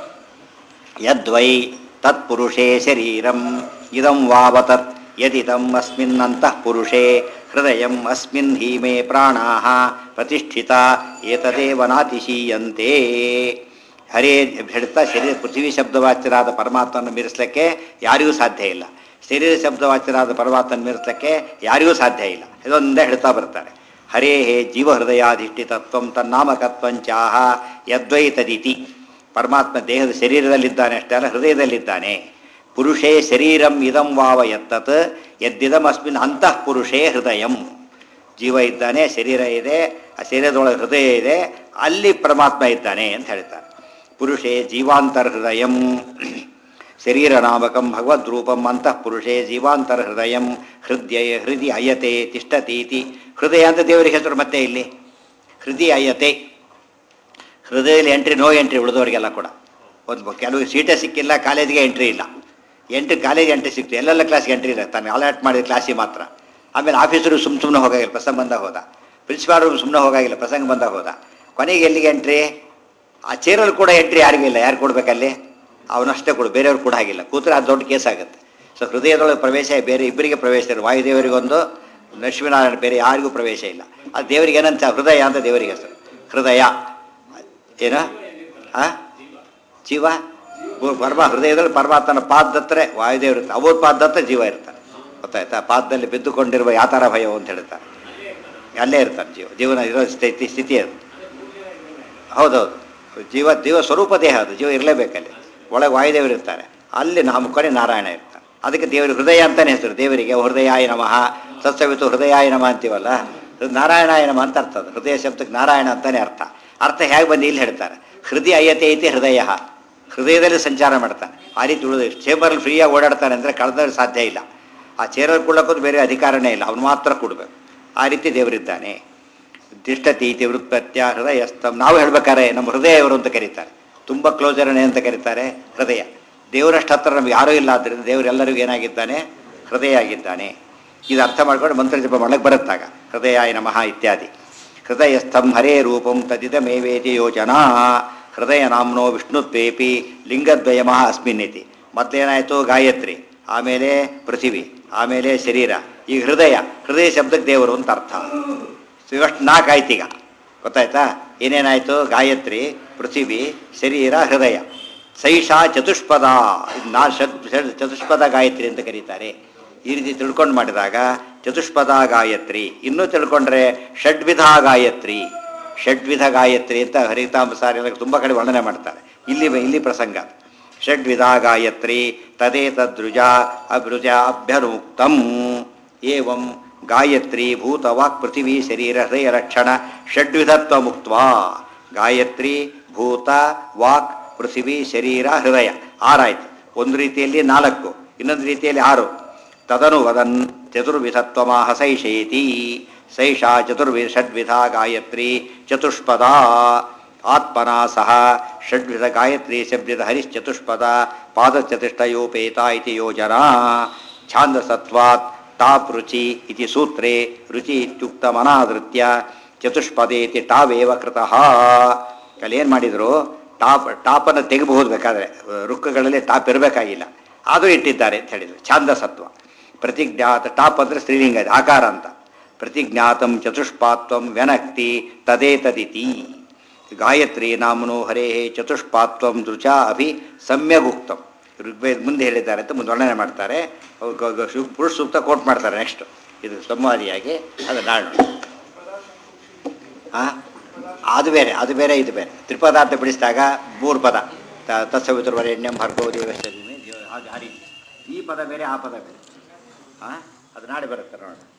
ಯದ್ವೈ ತತ್ಪುರುಷೇ ಶರೀರಂ ಇದಂ ವಾವತತ್ ಯದಿದಂ ಅಸ್ಮಿನ್ ಅಂತಃ ಪುರುಷೇ ಹೃದಯಂ ಅಸ್ಮಿನ್ ಹೀಮೆ ಪ್ರಾಣಾಃ ಪ್ರತಿಷ್ಠಿತ ಏತದೇವ ನಾತಿಶೀಯಂತೆ ಹರೇ ಹೇಳ್ತಾ ಶರೀರ ಪೃಥ್ವಿ ಶಬ್ದವಾಚ್ಯರಾದ ಪರಮಾತ್ಮನ ಮೀರಿಸಲಿಕ್ಕೆ ಯಾರಿಗೂ ಸಾಧ್ಯ ಇಲ್ಲ ಶರೀರ ಶಬ್ದವಾಚ್ಯರಾದ ಪರಮಾತ್ಮನ ಮೀರಿಸಲಿಕ್ಕೆ ಯಾರಿಗೂ ಸಾಧ್ಯ ಇಲ್ಲ ಇದೊಂದೇ ಹೇಳ್ತಾ ಬರ್ತಾರೆ ಹರೇ ಜೀವ ಹೃದಯಾಧಿಷ್ಠಿತತ್ವಂ ತನ್ನಾಮಕತ್ವಂಚಾಹ ಯದ್ವೈತದಿತಿ ಪರಮಾತ್ಮ ದೇಹದ ಶರೀರದಲ್ಲಿದ್ದಾನೆ ಅಷ್ಟೇ ಅಲ್ಲ ಹೃದಯದಲ್ಲಿದ್ದಾನೆ ಪುರುಷೇ ಶರೀರಂ ಇದಂ ವಾವ ಎತ್ತತ್ ಎದ್ದಿದಮಸ್ಮಿನ್ ಅಂತಃ ಪುರುಷೇ ಹೃದಯಂ ಜೀವ ಇದ್ದಾನೆ ಶರೀರ ಇದೆ ಆ ಶರೀರದೊಳಗೆ ಹೃದಯ ಇದೆ ಅಲ್ಲಿ ಪರಮಾತ್ಮ ಇದ್ದಾನೆ ಅಂತ ಹೇಳ್ತಾರೆ ಪುರುಷೇ ಜೀವಾಂತರ ಹೃದಯಂ ಶರೀರನಾಮಕಂ ಭಗವದ್ರೂಪಂ ಅಂತಃ ಪುರುಷೇ ಜೀವಾಂತರ ಹೃದಯಂ ಹೃದಯ ಹೃದಯ ಅಯತೆ ತಿಷ್ಟತೀತಿ ಹೃದಯ ಅಂತ ದೇವರಿಗೆ ಹೆಸರು ಮತ್ತೆ ಇಲ್ಲಿ ಹೃದಯ ಅಯತೆ ಹೃದಯದಲ್ಲಿ ಎಂಟ್ರಿ ನೋ ಎಂಟ್ರಿ ಉಳಿದವರಿಗೆಲ್ಲ ಕೂಡ ಒಂದು ಕೆಲವು ಸೀಟೇ ಸಿಕ್ಕಿಲ್ಲ ಕಾಲೇಜಿಗೆ ಎಂಟ್ರಿ ಇಲ್ಲ ಎಂಟ್ರಿ ಕಾಲೇಜ್ ಎಂಟ್ರಿ ಸಿಕ್ತು ಎಲ್ಲೆಲ್ಲ ಕ್ಲಾಸ್ಗೆ ಎಂಟ್ರಿ ಇಲ್ಲ ತಾನು ಅಲರ್ಟ್ ಮಾಡಿದ ಕ್ಲಾಸಿಗೆ ಮಾತ್ರ ಆಮೇಲೆ ಆಫೀಸರು ಸುಮ್ಮ ಸುಮ್ಮನೆ ಹೋಗಾಗಿಲ್ಲ ಪ್ರಸಂಗ ಬಂದಾಗ ಹೋದ ಪ್ರಿನ್ಸಿಪಾಲರು ಸುಮ್ಮನೆ ಹೋಗಾಗಿಲ್ಲ ಪ್ರಸಂಗ ಬಂದಾಗ ಹೋದ ಕೊನೆಗೆ ಎಲ್ಲಿಗೆ ಎಂಟ್ರಿ ಆ ಚೇರಲ್ಲಿ ಕೂಡ ಎಂಟ್ರಿ ಯಾರಿಗೂ ಇಲ್ಲ ಯಾರು ಕೊಡ್ಬೇಕಲ್ಲಿ ಅವನಷ್ಟೇ ಕೊಡು ಬೇರೆಯವ್ರು ಕೂಡ ಆಗಿಲ್ಲ ಕೂತ್ರೆ ಅದು ದೊಡ್ಡ ಕೇಸ್ ಆಗುತ್ತೆ ಸೊ ಹೃದಯದೊಳಗೆ ಪ್ರವೇಶ ಬೇರೆ ಇಬ್ಬರಿಗೆ ಪ್ರವೇಶ ಇಲ್ಲ ವಾಯುದೇವರಿಗೊಂದು ಲಕ್ಷ್ಮೀನಾರಾಯಣ ಬೇರೆ ಯಾರಿಗೂ ಪ್ರವೇಶ ಇಲ್ಲ ಅದು ದೇವರಿಗೆ ಏನಂತ ಹೃದಯ ಅಂತ ದೇವರಿಗೆ ಹೆಸರು ಹೃದಯ ಏನ ಆ ಜೀವ ಭೂ- ಪರಮ ಹೃದಯದಲ್ಲಿ ಪರಮಾತ್ಮನ ಪಾದದತ್ತರೆ ವಾಯುದೇವರು ಇರ್ತಾರೆ ಅವ್ರ ಪಾದದತ್ತ ಜೀವ ಇರ್ತಾರೆ ಗೊತ್ತಾಯ್ತಾ ಪಾದದಲ್ಲಿ ಬಿದ್ದುಕೊಂಡಿರುವ ಯಾತರ ಭಯ ಅಂತ ಹೇಳ್ತಾರೆ ಅಲ್ಲೇ ಇರ್ತಾನೆ ಜೀವ ಜೀವನ ಇರೋ ಸ್ಥಿತಿ ಸ್ಥಿತಿ ಅದು ಹೌದೌದು ಜೀವ ಜೀವ ಸ್ವರೂಪ ದೇಹ ಅದು ಜೀವ ಇರಲೇಬೇಕಲ್ಲಿ ಒಳಗೆ ವಾಯುದೇವರು ಇರ್ತಾರೆ ಅಲ್ಲಿ ನಮ್ಮ ಕೊನೆ ನಾರಾಯಣ ಇರ್ತಾನೆ ಅದಕ್ಕೆ ದೇವರ ಹೃದಯ ಅಂತಾನೆ ಹೆಸರು ದೇವರಿಗೆ ಹೃದಯಾಯ ನಮಃ ಸತ್ಸವಿತು ಹೃದಯಾಯ ನಮಃ ಅಂತೀವಲ್ಲ ಅದು ನಾರಾಯಣಾಯ ನಮಃ ಅಂತ ಅರ್ಥ ಅದು ಹೃದಯ ಶಬ್ದಕ್ಕೆ ನಾರಾಯಣ ಅಂತಾನೆ ಅರ್ಥ ಅರ್ಥ ಹೇಗೆ ಬಂದು ಇಲ್ಲಿ ಹೇಳ್ತಾರೆ ಹೃದಯ ಅಯ್ಯತೆ ಐತಿ ಹೃದಯ ಹೃದಯದಲ್ಲಿ ಸಂಚಾರ ಮಾಡ್ತಾನೆ ಆ ರೀತಿ ಉಳಿದು ಚೇಂಬರಲ್ಲಿ ಫ್ರೀಯಾಗಿ ಓಡಾಡ್ತಾನೆ ಅಂದರೆ ಕಳೆದ್ರೆ ಸಾಧ್ಯ ಇಲ್ಲ ಆ ಚೇರಲ್ಲಿ ಕೊಡೋಕ್ಕೂ ಬೇರೆ ಅಧಿಕಾರನೇ ಇಲ್ಲ ಅವನು ಮಾತ್ರ ಕೊಡಬೇಕು ಆ ರೀತಿ ದೇವರಿದ್ದಾನೆ ತಿಷ್ಟತೀತಿ ವೃತ್ಪತ್ಯ ಹೃದಯಸ್ಥಂ ನಾವು ಹೇಳ್ಬೇಕಾರೆ ನಮ್ಮ ಹೃದಯವರು ಅಂತ ಕರೀತಾರೆ ತುಂಬ ಕ್ಲೋಸರನೆ ಅಂತ ಕರೀತಾರೆ ಹೃದಯ ದೇವರಷ್ಟು ಹತ್ರ ನಮ್ಗೆ ಯಾರೂ ಇಲ್ಲ ಆದ್ದರಿಂದ ದೇವರೆಲ್ಲರಿಗೂ ಏನಾಗಿದ್ದಾನೆ ಹೃದಯ ಆಗಿದ್ದಾನೆ ಇದು ಅರ್ಥ ಮಾಡ್ಕೊಂಡು ಮಂತ್ರ ಜಪ ಮಾಡಕ್ಕೆ ಬರುತ್ತಾಗ ಹೃದಯಾಯ ನಮಃ ಇತ್ಯಾದಿ ಹೃದಯಸ್ಥಂ ಹರೇ ರೂಪಂ ತದಿದಮೇವೇತಿ ಯೋಜನಾ ಹೃದಯ ನಾಮ್ನೋ ವಿಷ್ಣುತ್ವೇಪಿ ಲಿಂಗದ್ವಯಮಃ ಅಸ್ಮಿನ್ನಿತಿ ಮೊದಲೇನಾಯಿತು ಗಾಯತ್ರಿ ಆಮೇಲೆ ಪೃಥಿವಿ ಆಮೇಲೆ ಶರೀರ ಈಗ ಹೃದಯ ಹೃದಯ ಶಬ್ದಕ್ಕೆ ದೇವರು ಅಂತ ಅರ್ಥ ಇವಷ್ಟು ನಾಲ್ಕು ಆಯ್ತು ಈಗ ಗೊತ್ತಾಯ್ತಾ ಏನೇನಾಯಿತು ಗಾಯತ್ರಿ ಪೃಥಿವಿ ಶರೀರ ಹೃದಯ ಸೈಷಾ ಚತುಷ್ಪದ ಇದು ನಾ ಷಡ್ ಷಡ್ ಚತುಷ್ಪದ ಗಾಯತ್ರಿ ಅಂತ ಕರೀತಾರೆ ಈ ರೀತಿ ತಿಳ್ಕೊಂಡು ಮಾಡಿದಾಗ ಚತುಷ್ಪದ ಗಾಯತ್ರಿ ಇನ್ನೂ ತಿಳ್ಕೊಂಡ್ರೆ ಷಡ್ವಿಧ ಗಾಯತ್ರಿ ಷಡ್ವಿಧ ಗಾಯತ್ರಿ ಅಂತ ಹರಿತಾಂಬಸಾರಿ ಎಲ್ಲ ತುಂಬ ಕಡೆ ವರ್ಣನೆ ಮಾಡ್ತಾರೆ ಇಲ್ಲಿ ಇಲ್ಲಿ ಪ್ರಸಂಗ ಷಡ್ವಿಧ ಗಾಯತ್ರಿ ತದೇ ತದ್ರುಜ ಅಭೃಜ ಅಭ್ಯನುಕ್ತಂ ಏವಂ ಗಾಯತ್ರಿ ಭೂತ ವಾಕ್ ಪೃಥಿವಿ ಶರೀರ ಹೃದಯ ಲಕ್ಷಣ ಷಡ್ವಿಧತ್ವ ಮುಕ್ತ ಗಾಯತ್ರಿ ಭೂತ ವಾಕ್ ಪೃಥಿವಿ ಶರೀರ ಹೃದಯ ಆರಾಯ್ತು ಒಂದು ರೀತಿಯಲ್ಲಿ ನಾಲ್ಕು ಇನ್ನೊಂದು ರೀತಿಯಲ್ಲಿ ಆರು ತದನು ವದನ್ ಚತುರ್ವಿಧತ್ವಮಾಹ ಸೈಷೇತಿ ಸೈಷಾ ಚತುರ್ವಿ ಷಡ್ವಿಧ ಗಾಯತ್ರಿ ಚತುಷ್ಪದ ಆತ್ಮನ ಸಹ ಷಡ್ವಿಧ ಗಾಯತ್ರಿ ಶಬ್ದಿದ ಹರಿಶ್ಚತುಷ್ಪದ ಪಾದಚತುಷ್ಟಯೋಪೇತ ಇತಿ ಯೋಜನಾ ಛಾಂದಸತ್ವಾತ್ ಟಾಪ್ ರುಚಿ ಇತಿ ಸೂತ್ರೆ ರುಚಿ ಇತ್ಯುಕ್ತಮನಾದೃತ್ಯ ಚತುಷ್ಪದೇತಿ ಟಾವೇವ ಕೃತಃ ಅಲ್ಲಿ ಏನು ಮಾಡಿದರು ಟಾಪ್ ಟಾಪನ್ನು ತೆಗಬಹುದು ಬೇಕಾದರೆ ರುಕ್ಕಗಳಲ್ಲಿ ಟಾಪ್ ಇರಬೇಕಾಗಿಲ್ಲ ಆದರೂ ಇಟ್ಟಿದ್ದಾರೆ ಅಂತ ಹೇಳಿದರು ಛಾಂದಸತ್ವ ಪ್ರತಿಜ್ಞಾತ ಟಾಪ್ ಅಂದರೆ ಸ್ತ್ರೀಲಿಂಗ ಇದೆ ಆಕಾರ ಅಂತ ಪ್ರತಿಜ್ಞಾತಂ ಚತುಷ್ಪಾತ್ವಂ ವ್ಯನಕ್ತಿ ತದೇ ತದಿತಿ ಗಾಯತ್ರಿ ನಾಮನೋ ಹರೇ ಚತುಷ್ಪಾತ್ವಂ ದೃಚ ಅಭಿ ಸಮ್ಯಗುಕ್ತಂ ಋಗ್ವೇದ ಮುಂದೆ ಹೇಳಿದ್ದಾರೆ ಅಂತ ಮುಂದೆ ವರ್ಣನೆ ಮಾಡ್ತಾರೆ ಅವ್ರು ಗ- ಗ- ಶು- ಪುರುಷ ಸೂಕ್ತ ಕೋಟ್ ಮಾಡ್ತಾರೆ ನೆಕ್ಸ್ಟ್ ಇದು ಸಂವಾದಿಯಾಗಿ ಅದು ನಾಳು ಹಾಂ ಅದು ಬೇರೆ ಅದು ಬೇರೆ ಇದು ಬೇರೆ ತ್ರಿಪದಾರ್ಥ ಬಿಡಿಸಿದಾಗ ಮೂರು ಪದ ತ- ತತ್ಸವಿತುರ್ವರೆಣ್ಯಂ ಭರ್ಗೋ ದೇವಸ್ಥಾನ ಹಾಗೆ ಆ ರೀತಿ ಈ ಪದ ಬೇರೆ ಆ ಪದ ಬೇರೆ ಹಾಂ ಅದು ನಾಳೆ ಬರುತ್ತೆ ನೋಡೋಣ